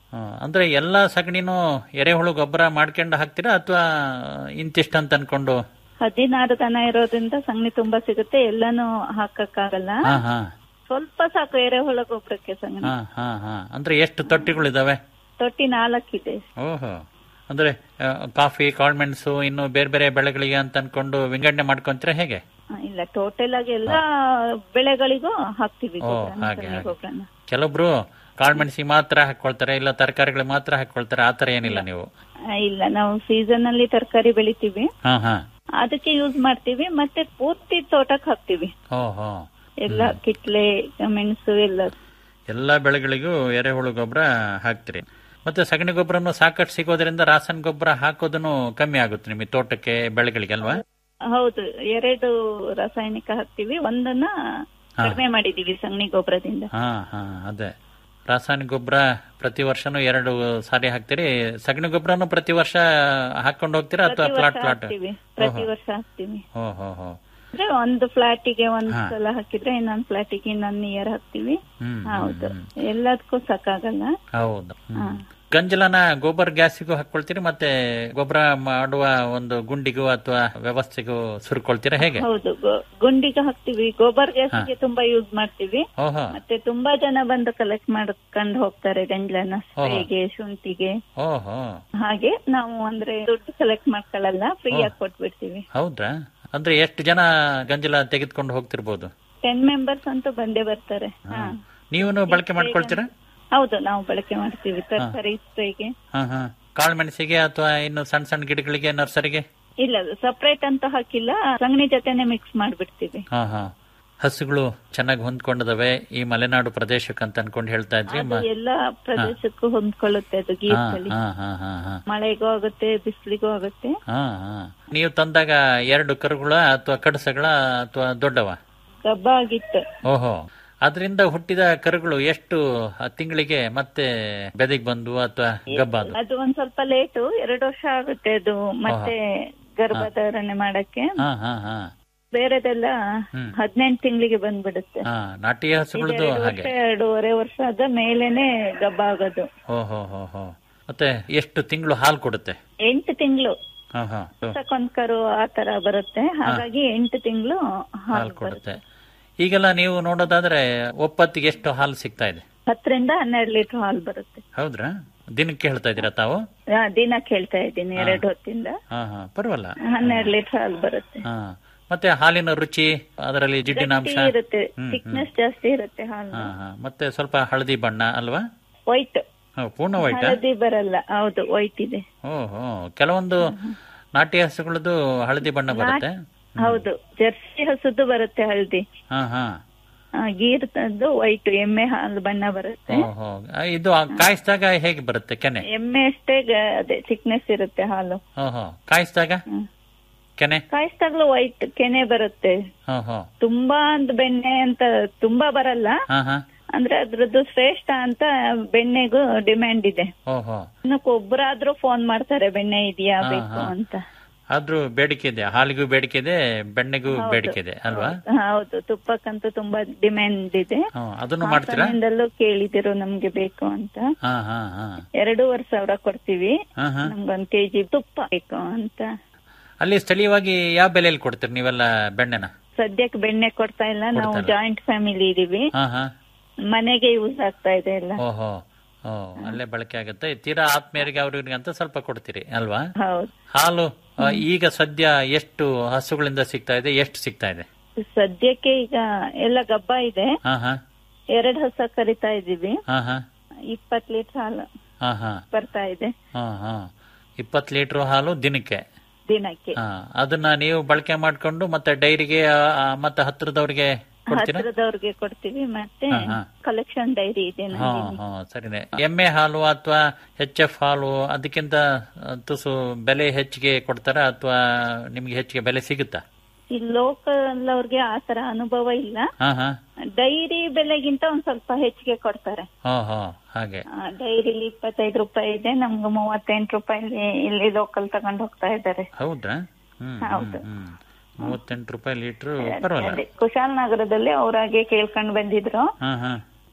ಆ, ಅಂದ್ರೆ ಎಲ್ಲಾ ಸಗಣಿನೂ ಎರೆಹುಳು ಗೊಬ್ಬರ ಮಾಡ್ಕೊಂಡು ಹಾಕ್ತೀರಾ ಅಥವಾ ಇಂತಿಷ್ಟ ಅಂತ ಅನ್ಕೊಂಡು ಹದಿನಾರು ದನ ಇರೋದ್ರಿಂದ ಸಗಣಿ ತುಂಬಾ ಸಿಗುತ್ತೆ ಎಲ್ಲಾನು ಹಾಕಕ್ಕಾಗಲ್ಲ ಹಾ ಹಾ ಸ್ವಲ್ಪ ಸಾಕು ಎರೆಹುಳ ಗೊಬ್ಬರಕ್ಕೆ ಸಗಣಿ ಹಾ ಹಾ ಹಾ ಅಂದ್ರೆ ಎಷ್ಟು ತೊಟ್ಟಿಗಳಿದಾವೆ ತೊಟ್ಟಿ ನಾಲ್ಕಿದೆ ಓಹೋ ಅಂದ್ರೆ ಆ, ಕಾಫಿ ಕಾಳ್ಮೆಣಸು ಇನ್ನು ಬೇರೆ ಬೇರೆ ಬೆಳೆಗಳಿಗೆ ಅಂತ ಅನ್ಕೊಂಡು ವಿಂಗಡಣೆ ಮಾಡ್ಕೊಂತೀರಾ ಹೇಗೆ ಆ, ಇಲ್ಲ ಟೋಟಲ್ ಆಗಿ ಎಲ್ಲಾ ಬೆಳೆಗಳಿಗೂ ಹಾಕ್ತಿವಿ ಓ, ಗೊಬ್ಬರನ, ಹಾಗೆ, ಸಗಣಿ ಹಾಗೆ. ಗೊಬ್ಬರನ ಕೆಲವೊಬ್ರು ಕಾಳ್ಮೆಣಸಿಗೆ ಮಾತ್ರ ಹಾಕೊಳ್ತಾರೆ ಇಲ್ಲ ತರಕಾರಿಗಳಿಗೆ ಮಾತ್ರ ಹಾಕೊಳ್ತಾರೆ ಆತರ ಏನಿಲ್ಲ ನೀವು ಆ, ಇಲ್ಲ ನಾವು ಸೀಸನ್ ಅಲ್ಲಿ ತರಕಾರಿ ಬೆಳಿತೀವಿ ಹಾ ಹಾ ಅದಕ್ಕೆ ಯೂಸ್ ಮಾಡ್ತೀವಿ ಮತ್ತೆ ಪೂರ್ತಿ ತೋಟಕ್ಕೆ ಹಾಕ್ತಿವಿ ಓಹೋ ಎಲ್ಲ ಕಿತ್ಲೆ ಮೆಣಸು ಎಲ್ಲ ಎಲ್ಲಾ ಬೆಳೆಗಳಿಗೂ ಎರೆಹುಳು ಗೊಬ್ಬರ ಹಾಕ್ತಿರಿ ಮತ್ತೆ ಸಗಣಿ ಗೊಬ್ಬರನು ಸಾಕಷ್ಟು ಸಿಗೋದ್ರಿಂದ ರಾಸಾಯನಿಕ ಗೊಬ್ಬರ ಹಾಕೋದನ್ನು ಕಮ್ಮಿ ಆಗುತ್ತೆ ನಿಮಗೆ ತೋಟಕ್ಕೆ ಬೆಳೆಗಳಿಗೆ ಅಲ್ವಾ ಹೌದು ಎರಡು ರಾಸಾಯನಿಕ ಹಾಕ್ತಿವಿ ಒಂದನ್ನ ಕಡಿಮೆ ಮಾಡಿದೀವಿ ಸಗಣಿ ಗೊಬ್ಬರದಿಂದ ಹಾ ಹಾ ಅದೇ ರಾಸಾಯನಿಕ ಗೊಬ್ಬರ ಪ್ರತಿ ವರ್ಷನೂ ಎರಡು ಸಾರಿ ಹಾಕ್ತಿರಿ ಸಗಣಿ ಗೊಬ್ಬರನು ಪ್ರತಿ ವರ್ಷ ಹಾಕೊಂಡು ಹೋಗ್ತೀರಾ ಅಥವಾ ಪ್ರತಿ ಪ್ಲಾಟ್ ವರ್ಷ ಪ್ಲಾಟ್ ಹಾಕ್ತಿವಿ ಪ್ರತಿ ವರ್ಷ ಹಾಕ್ತಿವಿ ಹೋ ಹೋ ಹೋ ಅಂದ್ರೆ ಒಂದು ಫ್ಲಾಟಿಗೆ ಒಂದ್ ಹಾ. ಸಲ ಹಾಕಿದ್ರೆ ಇನ್ನೊಂದ್ ಫ್ಲಾಟಿಗೆ ಇನ್ನೊಂದ್ ಇಯರ್ ಹಾಕ್ತಿವಿ ಹ್ಮ್ ಹೌದು ಎಲ್ಲದಕ್ಕೂ ಸಾಕಾಗಲ್ಲ ಹೌದು ಹ್ಮ್. ಹಾ. ಗಂಜಲನ ಗೊಬ್ಬರ ಗ್ಯಾಸಿಗೂ ಹಾಕೊಳ್ತೀರಿ ಮತ್ತೆ ಗೊಬ್ಬರ ಮಾಡುವ ಒಂದು ಗುಂಡಿಗೂ ಅಥವಾ ವ್ಯವಸ್ಥೆಗೂ ಸುರ್ಕೊಳ್ತೀರಾ ಹೇಗೆ ಹೌದು ಗೊ- ಗುಂಡಿಗೆ ಹಾಕ್ತಿವಿ ಗೋಬರ್ ಗ್ಯಾಸ್ಗೆ ತುಂಬಾ ಯೂಸ್ ಮಾಡ್ತೀವಿ ಓಹೋ ಮತ್ತೆ ತುಂಬಾ ಜನ ಬಂದು ಕಲೆಕ್ಟ್ ಮಾಡ್ಕೊಂಡು ಹೋಗ್ತಾರೆ ಗಂಜಲನ ಸ್ಪ್ರೇಗೆ ಶುಂಠಿಗೆ ಓಹೋ ಹಾಗೆ ನಾವು ಅಂದ್ರೆ ದುಡ್ಡು ಕಲೆಕ್ಟ್ ಮಾಡ್ಕೊಳ್ಳಲ್ಲ ಫ್ರೀ ಆಗಿ ಕೊಟ್ಬಿಡ್ತೀವಿ ಹೌದಾ ಅಂದ್ರೆ ಎಷ್ಟು ಜನ ಗಂಜಲ ತೆಗೆದುಕೊಂಡು ಹೋಗ್ತಿರ್ಬೋದು ಟೆನ್ ಮೆಂಬರ್ಸ್ ಅಂತೂ ಬಂದೇ ಬರ್ತಾರೆ ಹಾ ನೀವು ಬಳಕೆ ಮಾಡ್ಕೊಳ್ತೀರಾ ಹೌದು ನಾವು ಬಳಕೆ ಮಾಡ್ತೀವಿ ತರಕಾರಿ ಸ್ಪ್ರೇಗೆ ಹಾ ಹಾ ಕಾಳು ಮೆಣಸಿಗೆ ಅಥವಾ ಇನ್ನು ಸಣ್ಣ ಸಣ್ಣ ಗಿಡಗಳಿಗೆ ನರ್ಸರಿಗೆ ಇಲ್ಲ ಸಪರೇಟ್ ಅಂತ ಹಾಕಿಲ್ಲ ಸಗಣಿ ಜೊತೆನೆ ಮಿಕ್ಸ್ ಮಾಡ್ಬಿಡ್ತೀವಿ ಹಾ ಹಾ ಹಸುಗಳು ಚೆನ್ನಾಗಿ ಹೊಂದ್ಕೊಂಡಿದಾವೆ ಈ ಮಲೆನಾಡು ಪ್ರದೇಶಕ್ಕೆ ಅಂತ ಅನ್ಕೊಂಡು ಹೇಳ್ತಾ ಇದ್ರಿ ಅದು ಮ- ಎಲ್ಲಾ ಪ್ರದೇಶಕ್ಕೂ ಹೊಂದ್ಕೊಳ್ಳುತ್ತೆ ಅದು ಹಾ ಗೀರ್ ತಳಿ ಹಾ ಹಾ ಹಾ ಹಾ ಮಳೆಗೂ ಆಗುತ್ತೆ ಬಿಸಿಲಿಗೂ ಆಗುತ್ತೆ ಹಾ ಹಾ ನೀವು ತಂದಾಗ ಎರಡು ಕರುಗಳ ಅಥವಾ ಕಡಸಗಳ ಅಥವಾ ದೊಡ್ಡವ ಗಬ್ಬ ಆಗಿತ್ತು ಓಹೋ ಅದರಿಂದ ಹುಟ್ಟಿದ ಕರುಗಳು ಎಷ್ಟು ಆ ತಿಂಗಳಿಗೆ ಮತ್ತೆ ಬೆದೆಗೆ ಬಂದು ಅಥವಾ ಗಬ್ಬಾದು ಅದು ಒಂದ್ ಸ್ವಲ್ಪ ಲೇಟು ಎರಡು ವರ್ಷ ಆಗುತ್ತೆ ಅದು ಮತ್ತೆ ಗರ್ಭಧಾರಣೆ ಮಾಡಕ್ಕೆ ಹಾ ಹಾ ಹಾ ಬೇರೆದೆಲ್ಲ ಹ್ಮ್. ಹದಿನೆಂಟು ತಿಂಗಳಿಗೆ ಬಂದ್ಬಿಡುತ್ತೆ ಹಾ ನಾಟಿ ಹಸುಗಳದ್ದು ಎರಡು ಹಾಗೆ ವರ್ಷ ಎರಡೂವರೆ ವರ್ಷ ಆದ ಮೇಲೇನೆ ಗಬ್ಬ ಆಗೋದು ಹೋ ಹೋ ಹೋ ಹೋ ಮತ್ತೆ ಎಷ್ಟು ತಿಂಗಳು ಹಾಲು ಕೊಡುತ್ತೆ ಎಂಟು ತಿಂಗಳು ಹಾ ಹಾ ವರ್ಷಕ್ಕೊಂದ್ ಕರು ಆ ತರ ಬರುತ್ತೆ ಹಾಗಾಗಿ ಎಂಟು ತಿಂಗಳು ಹಾಲು ಹಾಲು ಕೊಡುತ್ತೆ ಈಗೆಲ್ಲ ನೀವು ನೋಡೋದಾದ್ರೆ ಒಪ್ಪತ್ತಿಗೆ ಎಷ್ಟು ಹಾಲು ಸಿಗ್ತಾ ಇದೆ ಹತ್ತರಿಂದ ಹನ್ನೆರಡು ಲೀಟರ್ ಹಾಲು ಬರುತ್ತೆ ಹೌದ್ರಾ ದಿನಕ್ಕೆ ಹೇಳ್ತಾ ಇದ್ದೀರಾ ತಾವು ಆ, ದಿನ ಕೇಳ್ತಾ ಇದ್ದೀನಿ ಎರಡು ಹೊತ್ತಿಂದ ಹಾ ಹಾ ಪರವಾಗಿಲ್ಲ ಹನ್ನೆರಡು ಲೀಟರ್ ಹಾಲು ಬರುತ್ತೆ ಹಾ ಮತ್ತೆ ಹಾಲಿನ ರುಚಿ ಅದರಲ್ಲಿ ಜಿಡ್ಡಿನಾಂಶ ಗಟ್ಟಿ ಇರುತ್ತೆ ಹ್ಮ್, ಥಿಕ್ನೆಸ್ ಜಾಸ್ತಿ ಇರುತ್ತೆ ಹಾಲು ಹಾ ಹಾ ಮತ್ತೆ ಸ್ವಲ್ಪ ಹಳದಿ ಬಣ್ಣ ಅಲ್ವಾ ವೈಟ್ ಹಾ, ಪೂರ್ಣ ವೈಟ್ ಹಳದಿ ಬರಲ್ಲ ಹೌದು ವೈಟ್ ಇದೆ ಓಹೋ ಕೆಲವೊಂದು ನಾಟಿ ಹಸುಗಳದ್ದು ಹಳದಿ ಬಣ್ಣ ಬರುತ್ತೆ ಹೌದು ಜರ್ಸಿ ಹಸುದು ಬರುತ್ತೆ ಹಳದಿ ಹಾ ಹಾ ಆ, ಗೀರ್ ತಂದು ವೈಟ್ ಎಮ್ಮೆ ಹಾಲು ಬಣ್ಣ ಬರುತ್ತೆ ಓಹೋ ಆ, ಇದು ಆ ಕಾಯಿಸಿದಾಗ ಹೇಗೆ ಬರುತ್ತೆ ಕೆನೆ ಎಮ್ಮೆ ಅಷ್ಟೇ ಗ- ಅದೇ ಥಿಕ್ನೆಸ್ ಇರುತ್ತೆ ಹಾಲು ಓಹೋ ಕಾಯಿಸಿದಾಗ ಹ್ಮ್. ಕೆನೆ ಕಾಯಿಸ್ದಾಗ್ಲೂ ವೈಟ್ ಕೆನೆ ಬರುತ್ತೆ ಓಹೋ ತುಂಬಾ ಅಂತ ಬೆಣ್ಣೆ ಅಂತ ತುಂಬಾ ಬರಲ್ಲ ಹಾ ಹಾ ಅಂದ್ರೆ ಅದ್ರದ್ದು ಶ್ರೇಷ್ಠ ಅಂತ ಬೆಣ್ಣೆಗೂ ಡಿಮ್ಯಾಂಡ್ ಇದೆ ಓಹೋ ಇನ್ನು ಒಬ್ಬರಾದ್ರೂ ಫೋನ್ ಮಾಡ್ತಾರೆ ಬೆಣ್ಣೆ ಇದೆಯಾ ಹಾ, ಬೇಕು ಹಾ. ಅಂತ ಆದ್ರೂ ಬೇಡಿಕೆ ಇದೆ ಹಾಲಿಗೂ ಬೇಡಿಕೆ ಇದೆ ಬೆಣ್ಣೆಗೂ ಬೇಡಿಕೆ ಇದೆ ಅಲ್ವಾ ಹೌದು ತುಪ್ಪಕ್ಕಂತೂ ತುಂಬಾ ಡಿಮ್ಯಾಂಡ್ ಇದೆ ಹ್ಮ್, ಅದನ್ನು ಮಾಡ್ತೀರಾ ಹಾಸನದಿಂದಲೂ ಕೇಳಿದಿರು ನಮ್ಗೆ ಬೇಕು ಅಂತ ಹಾ ಹಾ ಹಾ ಎರಡೂವರೆ ಸಾವಿರ ಕೊಡ್ತೀವಿ ಹಾ ಹಾ ನಮ್ಗೊಂದ್ ಕೆಜಿ ತುಪ್ಪ ಬೇಕು ಅಂತ ಅಲ್ಲಿ ಸ್ಥಳೀಯವಾಗಿ ಯಾವ ಬೆಲೆಯಲ್ಲಿ ಕೊಡ್ತೀರಿ ನೀವೆಲ್ಲ ಬೆಣ್ಣೆನ ಸದ್ಯಕ್ಕೆ ಬೆಣ್ಣೆ ಕೊಡ್ತಾ ಇಲ್ಲ ನಾವು ಕೊಡ್ತಾ ಇಲ್ಲ. ಜಾಯಿಂಟ್ ಫ್ಯಾಮಿಲಿ ಇದೀವಿ ಹಾ ಹಾ ಮನೆಗೆ ಯೂಸ್ ಆಗ್ತಾ ಇದೆ ಎಲ್ಲ ಓಹೋ ಓ ಅಲ್ಲೇ ಬಳಕೆ ಆಗುತ್ತೆ ತೀರಾ ಆತ್ಮೀಯರಿಗೆ ಅವ್ರಿಗೆ ಅಂತ ಸ್ವಲ್ಪ ಕೊಡ್ತೀರಿ ಅಲ್ವಾ ಹೌದು ಹಾಲು ಆ, ಈಗ ಸದ್ಯ ಎಷ್ಟು ಹಸುಗಳಿಂದ ಸಿಗ್ತಾ ಇದೆ ಎಷ್ಟು ಸಿಗ್ತಾ ಇದೆ ಸದ್ಯಕ್ಕೆ ಈಗ ಎಲ್ಲ ಗಬ್ಬ ಇದೆ ಹಾ ಹಾ ಎರಡ್ ಹೊಸ ಕರಿತಾ ಇದೀವಿ ಹಾ ಹಾ ಇಪ್ಪತ್ ಲೀಟರ್ ಹಾಲು ಹಾ ಹಾ ಬರ್ತಾ ಇದೆ ಹಾ ಹಾ ಇಪ್ಪತ್ತು ಲೀಟರ್ ಹಾಲು ದಿನಕ್ಕೆ ದಿನಕ್ಕೆ ಹಾ ಅದನ್ನ ನೀವು ಬಳಕೆ ಮಾಡ್ಕೊಂಡು ಮತ್ತೆ ಡೈರಿಗೆ ಆ, ಮತ್ತೆ ಹತ್ರದವ್ರಿಗೆ ಕೊಡ್ತೀರಾ ಹತ್ರದವ್ರಿಗೆ ಕೊಡ್ತೀವಿ ಮತ್ತೆ ಹಾ, ಹಾ. ಕಲೆಕ್ಷನ್ ಡೈರಿ ಇದೆ ಹಾ ನಮಗೆ ಹಾ ಸರಿನೆ ಎಮ್ಮೆ ಹಾಲು ಅಥವಾ ಎಚ್ ಎಫ್ ಹಾಲು ಅದಕ್ಕಿಂತ ಆ, ತುಸು ಬೆಲೆ ಹೆಚ್ಚಿಗೆ ಕೊಡ್ತಾರಾ ಅಥವಾ ನಿಮ್ಗೆ ಹೆಚ್ಚಿಗೆ ಬೆಲೆ ಸಿಗುತ್ತಾ ಈ ಲೋಕಲ್ ಅವ್ರಿಗೆ ಆತರ ಅನುಭವ ಇಲ್ಲ ಹಾ ಹಾ ಡೈರಿ ಬೆಲೆಗಿಂತ ಒಂದ್ ಸ್ವಲ್ಪ ಹೆಚ್ಚಿಗೆ ಕೊಡ್ತಾರೆ ಹಾ ಹಾ ಹಾಗೆ ಡೈರಿಲಿ ಇಪ್ಪತ್ತೈದು ರೂಪಾಯಿ ಇದೆ ನಮ್ಗೆ ಮೂವತ್ತೆಂಟು ರೂಪಾಯಿ ಇಲ್ಲಿ ಲೋಕಲ್ ತಗೊಂಡ್ ಹೋಗ್ತಾ ಇದ್ದಾರೆ ಹೌದ್ರಾ ಹ್ಮ್ ಹ್ಮ್, ಹೌದು. ಹ್ಮ್ ಮೂವತ್ತೆಂಟು ರೂಪಾಯಿ ಲೀಟ್ರು ಪರವಾಗಿಲ್ಲ ಅದೇ ಕುಶಾಲನಗರದಲ್ಲಿ ಅವ್ರಾಗೆ ಕೇಳ್ಕೊಂಡ್ ಬಂದಿದ್ರು ಹಾ ಹಾ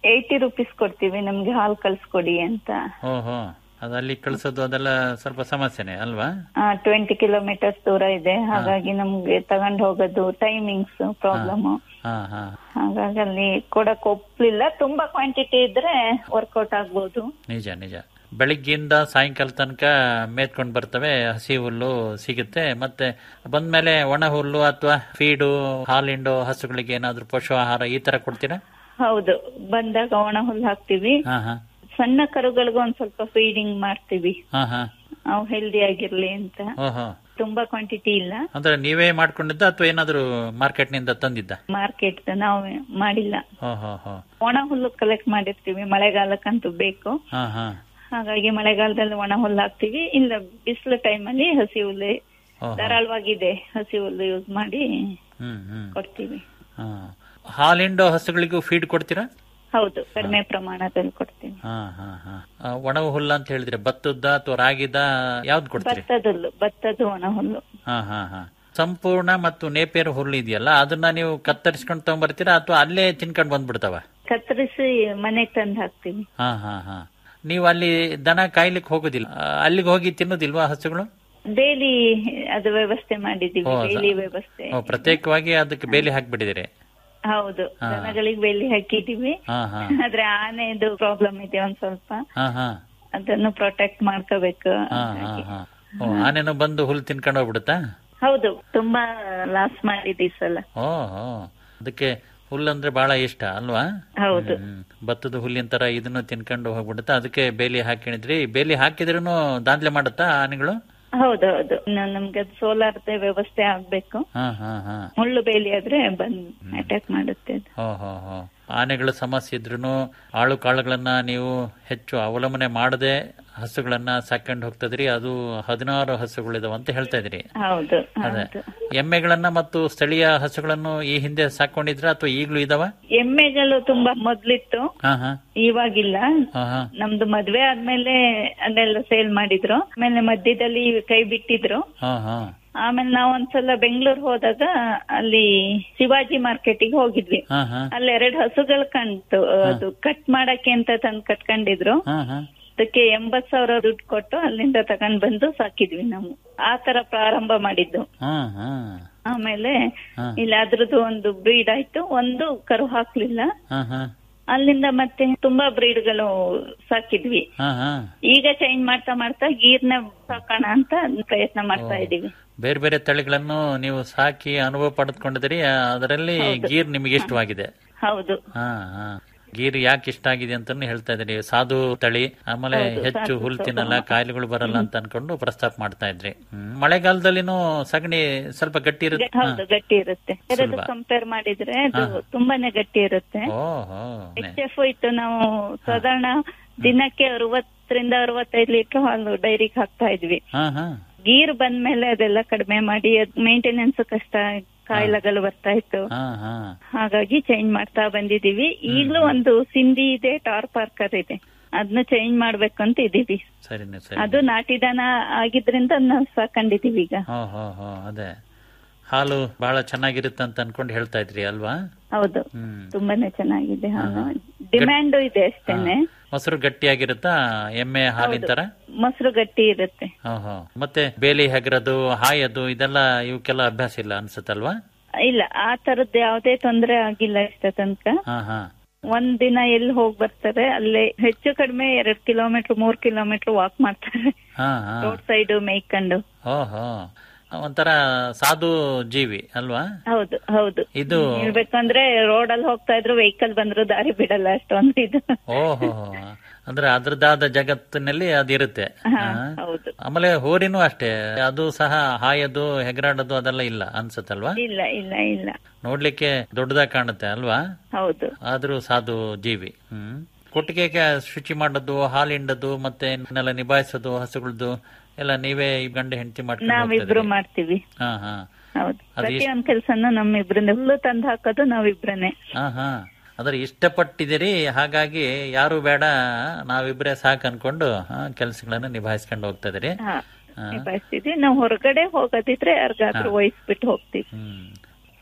ಏಯ್ಟಿ ರುಪೀಸ್ ಕೊಡ್ತೀವಿ ನಮ್ಗೆ ಹಾಲು ಕಳ್ಸ್ಕೊಡಿ ಅಂತ ಓಹೋ ಅದು ಅಲ್ಲಿ ಕಳಿಸೋದು ಅದೆಲ್ಲ ಸ್ವಲ್ಪ ಸಮಸ್ಯೆನೆ ಅಲ್ವಾ ಟ್ವೆಂಟಿ ಕಿಲೋಮೀಟರ್ಸ್ ದೂರ ಇದೆ ಹಾಗಾಗಿ ನಮ್ಗೆ ತಗೊಂಡ್ ಹೋಗೋದು ಟೈಮಿಂಗ್ಸ್ ಪ್ರಾಬ್ಲಮ್ ಹಾ ಹಾ ಹಾಗಾಗಿ ಅಲ್ಲಿ ಕೊಡಕ್ ಒಪ್ಲಿಲ್ಲ ತುಂಬಾ ಕ್ವಾಂಟಿಟಿ ಇದ್ರೆ ವರ್ಕೌಟ್ ಆಗ್ಬೋದು ನಿಜ ನಿಜ ಬೆಳಿಗ್ಗೆಯಿಂದ ಸಾಯಂಕಾಲ ತನಕ ಮೇದ್ಕೊಂಡು ಬರ್ತವೆ ಹಸಿ ಹುಲ್ಲು ಸಿಗುತ್ತೆ ಮತ್ತೆ ಬಂದ್ಮೇಲೆ ಒಣ ಹುಲ್ಲು ಅಥವಾ ಫೀಡು ಹಾಲಿಂಡು ಹಸುಗಳಿಗೆ ಏನಾದ್ರೂ ಪಶು ಆಹಾರ ಈ ತರ ಕೊಡ್ತೀರಾ ಹೌದು ಬಂದಾಗ ಒಣ ಹುಲ್ಲು ಹಾಕ್ತಿವಿ ಹಾ ಹಾ ಸಣ್ಣ ಕರುಗಳಿಗೂ ಒಂದ್ ಸ್ವಲ್ಪ ಫೀಡಿಂಗ್ ಮಾಡ್ತೀವಿ ಹಾ ಹಾ ಅವು ಹೆಲ್ದಿ ಆಗಿರ್ಲಿ ಅಂತ ಓಹೋ ತುಂಬಾ ಕ್ವಾಂಟಿಟಿ ಇಲ್ಲ ಅಂದ್ರೆ ನೀವೇ ಮಾಡ್ಕೊಂಡಿದ್ದ ಅಥವಾ ಏನಾದ್ರೂ ಮಾರ್ಕೆಟ್ ನಿಂದ ತಂದಿದ್ದ ಮಾರ್ಕೆಟ್ ನಾವು ಮಾಡಿಲ್ಲ ಓಹೋ ಹೋ ಒಣ ಹುಲ್ಲು ಕಲೆಕ್ಟ್ ಮಾಡಿರ್ತೀವಿ ಮಳೆಗಾಲಕ್ಕಂತೂ ಬೇಕು ಹಾ ಹಾ ಹಾಗಾಗಿ ಮಳೆಗಾಲದಲ್ಲಿ ಒಣ ಹುಲ್ಲು ಹಾಕ್ತಿವಿ ಇಲ್ಲ ಬಿಸಿಲು ಟೈಮಲ್ಲಿ ಹಸಿ ಹುಲ್ಲು ಓಹೋ ಧಾರಾಳವಾಗಿದೆ ಹಸಿ ಹುಲ್ಲು ಯೂಸ್ ಮಾಡಿ ಹ್ಮ್ ಹ್ಮ್ ಕೊಡ್ತೀವಿ ಹಾ ಹಾಲಿಂಡು ಹಸುಗಳಿಗೂ ಫೀಡ್ ಕೊಡ್ತೀರಾ ಹೌದು ಕಡಿಮೆ ಪ್ರಮಾಣದಲ್ಲಿ ಕೊಡ್ತೀವಿ ಹಾ ಹಾ ಹಾ ಆ, ಒಣ ಹುಲ್ಲ ಅಂತ ಹೇಳಿದ್ರೆ ಭತ್ತದ ಅಥವಾ ರಾಗಿದ ಯಾವ್ದು ಕೊಡ್ತೀರಿ ಭತ್ತದ ಹುಲ್ಲು ಭತ್ತದ ಒಣ ಹುಲ್ಲು ಹಾ ಹಾ ಹಾ ಸಂಪೂರ್ಣ ಮತ್ತು ನೇಪೇರು ಹುಲ್ಲು ಇದೆಯಲ್ಲ ಅದನ್ನ ನೀವು ಕತ್ತರಿಸ್ಕೊಂಡು ತಗೊಂಡ್ಬರ್ತೀರಾ ಅಥವಾ ಅಲ್ಲೇ ತಿನ್ಕೊಂಡು ಬಂದ್ಬಿಡ್ತಾವ ಕತ್ತರಿಸಿ ಮನೆಗ್ ತಂದು ಹಾಕ್ತೀವಿ ಹಾ ಹಾ ಹಾ ನೀವು ಅಲ್ಲಿ ದನ ಕಾಯ್ಲಿಕ್ಕೆ ಹೋಗೋದಿಲ್ಲ ಆ, ಅಲ್ಲಿಗೆ ಹೋಗಿ ತಿನ್ನೋದಿಲ್ವಾ ಹಸುಗಳು ಡೈಲಿ ಅದು ವ್ಯವಸ್ಥೆ ಮಾಡಿದೀವಿ ಓ, ಡೈಲಿ ವ್ಯವಸ್ಥೆ ಓ, ಪ್ರತ್ಯೇಕವಾಗಿ ಅದಕ್ಕೆ ಬೇಲಿ ಹಾಕ್ಬಿಟ್ಟಿದ್ದೀರಿ ಹೌದು ದನಗಳಿಗೆ ಬೆಲ್ಲಿ ಹಾಕಿದೀವಿ ಹಾ ಹಾ ಆದ್ರೆ ಆನೆದು ಪ್ರಾಬ್ಲಮ್ ಇದೆ ಒಂದ್ ಸ್ವಲ್ಪ ಹಾ ಹಾ ಅದನ್ನು ಪ್ರೊಟೆಕ್ಟ್ ಮಾಡ್ಕೋಬೇಕು ಹಾ ಹಾ ಹಾ ಓ ಆನೆನು ಬಂದು ಹುಲ್ಲು ತಿನ್ಕೊಂಡು ಹೋಗ್ಬಿಡುತ್ತಾ ಹೌದು ತುಂಬಾ ಲಾಸ್ ಮಾಡಿದೆ ಈ ಸಲ ಓ ಹೋ ಅದಕ್ಕೆ ಹುಲ್ಲಂದ್ರೆ ಬಹಳ ಇಷ್ಟ ಅಲ್ವಾ ಹೌದು ಹ್ಮ್. ಭತ್ತದ ಹುಲ್ಲಿನ ತರ ಇದನ್ನು ತಿನ್ಕೊಂಡು ಹೋಗ್ಬಿಡುತ್ತಾ ಅದಕ್ಕೆ ಬೇಲಿ ಹಾಕಿಣಿದ್ರಿ ಬೇಲಿ ಹಾಕಿದ್ರೂ ದಾಂದ್ಲೆ ಮಾಡುತ್ತಾ ಆನೆಗಳು ಹೌದು ಹೌದು ಇನ್ನು ನಮ್ಗೆ ಸೋಲಾರ್ ವ್ಯವಸ್ಥೆ ಆಗ್ಬೇಕು ಹಾ ಹಾ ಹಾ ಮುಳ್ಳು ಬೇಲಿ ಆದ್ರೆ ಬಂದ್ ಅಟ್ಯಾಕ್ ಮಾಡುತ್ತೆ ಅದು. ಹೋ ಹೋ ಹೋ ಆನೆಗಳ ಸಮಸ್ಯೆ ಇದ್ರೂ ಆಳು ಕಾಳುಗಳನ್ನ ನೀವು ಹೆಚ್ಚು ಅವಲಂಬನೆ ಮಾಡದೆ ಹಸುಗಳನ್ನ ಸಾಕೊಂಡು ಹೋಗ್ತದ್ರಿ ಅದು ಹದಿನಾರು ಹಸುಗಳಿದಾವ ಅಂತ ಹೇಳ್ತಾ ಇದ್ರಿ ಹೌದು ಅದೇ ಹೌದು ಎಮ್ಮೆಗಳನ್ನ ಮತ್ತು ಸ್ಥಳೀಯ ಹಸುಗಳನ್ನು ಈ ಹಿಂದೆ ಸಾಕೊಂಡಿದ್ರ ಅಥವಾ ಈಗಲೂ ಇದಾವ ಎಮ್ಮೆಗಳು ತುಂಬಾ ಮೊದ್ಲಿತ್ತು ಹಾ ಹಾ ಇವಾಗಿಲ್ಲ ಹಾ ಹಾ ನಮ್ದು ಮದ್ವೆ ಆದ್ಮೇಲೆ ಅದೆಲ್ಲ ಸೇಲ್ ಮಾಡಿದ್ರು ಆಮೇಲೆ ಮಧ್ಯದಲ್ಲಿ ಕೈ ಬಿಟ್ಟಿದ್ರು ಹಾ ಹಾ ಆಮೇಲೆ ನಾವ್ ಒಂದ್ಸಲ ಬೆಂಗಳೂರು ಹೋದಾಗ ಅಲ್ಲಿ ಶಿವಾಜಿ ಮಾರ್ಕೆಟಿಗೆ ಹೋಗಿದ್ವಿ ಹಾ ಹಾ ಅಲ್ಲಿ ಎರಡ್ ಹಸುಗಳು ಕಾಣ್ತು ಅದು ಕಟ್ ಮಾಡಕ್ಕೆ ಅಂತ ತಂದ್ ಕಟ್ಕೊಂಡಿದ್ರು ಹಾ ಹಾ ಅದಕ್ಕೆ ಎಂಬತ್ ಸಾವಿರ ದುಡ್ಡು ಕೊಟ್ಟು ಅಲ್ಲಿಂದ ತಗೊಂಡ್ ಬಂದು ಸಾಕಿದ್ವಿ ನಾವು ಆ ತರ ಪ್ರಾರಂಭ ಮಾಡಿದ್ದು ಹಾ ಹಾ ಆಮೇಲೆ ಹಾ. ಇಲ್ಲಿ ಅದ್ರದ್ದು ಒಂದು ಬ್ರೀಡ್ ಆಯ್ತು ಒಂದು ಕರು ಹಾಕ್ಲಿಲ್ಲ ಹಾ ಹಾ ಅಲ್ಲಿಂದ ಮತ್ತೆ ತುಂಬಾ ಬ್ರೀಡ್ಗಳು ಸಾಕಿದ್ವಿ ಹಾ ಹಾ ಈಗ ಚೇಂಜ್ ಮಾಡ್ತಾ ಮಾಡ್ತಾ ಗೀರ್ನ ಸಾಕೋಣ ಅಂತ ಪ್ರಯತ್ನ ಮಾಡ್ತಾ ಇದೀವಿ ಬೇರೆ ಬೇರೆ ತಳಿಗಳನ್ನು ನೀವು ಸಾಕಿ ಅನುಭವ ಪಡೆದುಕೊಂಡಿದ್ದೀರಿ ಅದರಲ್ಲಿ ಗೀರ್ ನಿಮಗೆ ಇಷ್ಟವಾಗಿದೆ ಹೌದು ಹಾ ಹಾ ಗೀರ್ ಯಾಕೆ ಇಷ್ಟ ಆಗಿದೆ ಅಂತಾನು ಹೇಳ್ತಾ ಇದ್ರಿ ಸಾಧು ತಳಿ ಆಮೇಲೆ ಹೆಚ್ಚು ಹುಲ್ ತಿನ್ನಲ್ಲ ಕಾಯಿಲೆಗಳು ಬರಲ್ಲ ಅಂತ ಅನ್ಕೊಂಡು ಪ್ರಸ್ತಾಪ ಮಾಡ್ತಾ ಇದ್ರಿ ಹ್ಮ್. ಮಳೆಗಾಲದಲ್ಲಿನೂ ಸಗಣಿ ಸ್ವಲ್ಪ ಗಟ್ಟಿ ಇರುತ್ತೆ ಹೌದು ಗಟ್ಟಿ ಇರುತ್ತೆ ಎರಡು ಕಂಪೇರ್ ಮಾಡಿದ್ರೆ ಅದು ತುಂಬಾನೇ ಗಟ್ಟಿ ಇರುತ್ತೆ ಓಹೋ ಎಚ್ ಎಫ್ ಇತ್ತು ನಾವು ಸಾಧಾರಣ ದಿನಕ್ಕೆ ಅರವತ್ತರಿಂದ ಅರವತ್ತೈದು ಲೀಟರ್ ಹಾಲು ಡೈರಿಗೆ ಹಾಕ್ತಾ ಇದ್ವಿ ಹಾ ಹಾ ಗೀರ್ ಬಂದ್ಮೇಲೆ ಅದೆಲ್ಲ ಕಡಿಮೆ ಮಾಡಿ ಮೇಂಟೆನೆನ್ಸ್ ಕಷ್ಟ ಕಾಯಿಲೆಗಳು ಬರ್ತಾ ಇತ್ತು ಹಾ ಹಾ ಹಾಗಾಗಿ ಚೇಂಜ್ ಮಾಡ್ತಾ ಬಂದಿದೀವಿ ಈಗ್ಲೂ ಒಂದು ಸಿಂಧಿ ಇದೆ ಟಾರ್ ಪಾರ್ಕರ್ ಇದೆ ಅದನ್ನ ಚೇಂಜ್ ಮಾಡ್ಬೇಕು ಅಂತ ಇದೀವಿ ಸರಿನೆ ಸರಿ ಅದು ನಾಟಿ ದನ ಆಗಿದ್ರಿಂದ ನಾವು ಸಾಕೊಂಡಿದೀವಿ ಈಗ ಹೋ ಹೋ ಹೋ ಅದೇ ಹಾಲು ಬಹಳ ಚೆನ್ನಾಗಿರುತ್ತೆ ಅಂತ ಅನ್ಕೊಂಡು ಹೇಳ್ತಾ ಇದ್ರಿ ಅಲ್ವಾ ಹೌದು ಹ್ಮ್ ತುಂಬಾನೇ ಚೆನ್ನಾಗಿದೆ ಹಾಲು ಡಿಮ್ಯಾಂಡ್ ಇದೆ ಅಷ್ಟೇನೆ ಮೊಸರು ಗಟ್ಟಿಯಾಗಿರುತ್ತಾ ಎಮ್ಮೆ ಹಾಲಿನ ತರ ಮೊಸರು ಗಟ್ಟಿ ಇರುತ್ತೆ ಓಹೋ ಮತ್ತೆ ಬೇಲಿ ಹೆಗರದು ಹಾಯದು ಇದೆಲ್ಲ ಇವಕ್ಕೆಲ್ಲ ಅಭ್ಯಾಸ ಇಲ್ಲ ಅನ್ಸುತ್ತಲ್ವಾ ಇಲ್ಲ ಆ ತರದ್ ಯಾವ್ದೇ ತೊಂದ್ರೆ ಆಗಿಲ್ಲ ಇಷ್ಟ ತನಕ ಹಾ ಹಾ ಒಂದ್ ದಿನ ಎಲ್ಲಿ ಹೋಗ್ ಬರ್ತಾರೆ ಅಲ್ಲೇ ಹೆಚ್ಚು ಕಡಿಮೆ ಎರಡ್ ಕಿಲೋಮೀಟರ್ ಮೂರ್ ಕಿಲೋಮೀಟರ್ ವಾಕ್ ಮಾಡ್ತಾರೆ ಹಾ ಹಾ ರೋಡ್ ಸೈಡ್ ಮೇಯ್ಕೊಂಡು ಓಹೋ ಒಂಥರ ಸಾಧು ಜೀವಿ ಅಲ್ವಾ ಹೌದು ಹೌದು ಇದು ಹೇಳ್ಬೇಕಂದ್ರೆ ರೋಡ್ ಅಲ್ಲಿ ಹೋಗ್ತಾ ಇದ್ರು ವೆಹಿಕಲ್ ಬಂದ್ರು ದಾರಿ ಬಿಡಲ್ಲ ಅಷ್ಟೊಂದು ಇದು ಓಹೋ ಅಂದ್ರೆ ಅದ್ರದ್ದಾದ ಜಗತ್ತಿನಲ್ಲಿ ಅದಿರುತ್ತೆ ಹಾ, ಹಾ. ಹೌದು ಆಮೇಲೆ ಹೋರಿನೂ ಅಷ್ಟೇ ಅದು ಸಹ ಹಾಯದು ಹೆಗರಾಡೋದು ಅದೆಲ್ಲ ಇಲ್ಲ ಅನ್ಸುತ್ತಲ್ವಾ ಇಲ್ಲ ಇಲ್ಲ ಇಲ್ಲ ನೋಡ್ಲಿಕ್ಕೆ ದೊಡ್ಡದಾಗಿ ಕಾಣುತ್ತೆ ಅಲ್ವಾ ಹೌದು ಆದ್ರೂ ಸಾಧು ಜೀವಿ ಹ್ಮ್ ಕೊಟ್ಟಿಗೆಗೆ ಶುಚಿ ಮಾಡೋದು ಹಾಲು ಹಿಂಡೋದು ಮತ್ತೆ ಇನ್ನೆಲ್ಲ ನಿಭಾಯಿಸೋದು ಹಸುಗಳದ್ದು ಎಲ್ಲ ನೀವೇ ಈ ಗಂಡ ಹೆಂಡತಿ ಮಾಡ್ಕೊಂಡು ನಾವಿಬ್ರು ಹೋಗ್ತಿದ್ರಿ. ಮಾಡ್ತೀವಿ ಹಾ ಹಾ ಹೌದು ಅದು ಪ್ರತಿಯೊಂದ್ ಕೆಲ್ಸನ ನಮ್ಮಿಬ್ರಿಂದ ಹುಲ್ಲು ತಂದು ಹಾಕೋದು ನಾವಿಬ್ರನೇ ಹಾ ಹಾ ಅಂದ್ರೆ ಇಷ್ಟಪಟ್ಟಿದ್ದೀರಿ ಹಾಗಾಗಿ ಯಾರು ಬೇಡ ನಾವಿಬ್ರೇ ಸಾಕು ಅನ್ಕೊಂಡು ಕೆಲಸಗಳನ್ನ ನಿಭಾಯಿಸ್ಕೊಂಡು ಹೋಗ್ತಾ ಇದೀರಿ ಹಾ ನಿಭಾಯಿಸ್ತಿದ್ವಿ ನಾವು ಹೊರಗಡೆ ಹೋಗೋದಿದ್ರೆ ಯಾರಿಗಾದ್ರೂ ವಹಿಸ್ಬಿಟ್ಟು ಹೋಗ್ತೀವಿ ಹ್ಮ್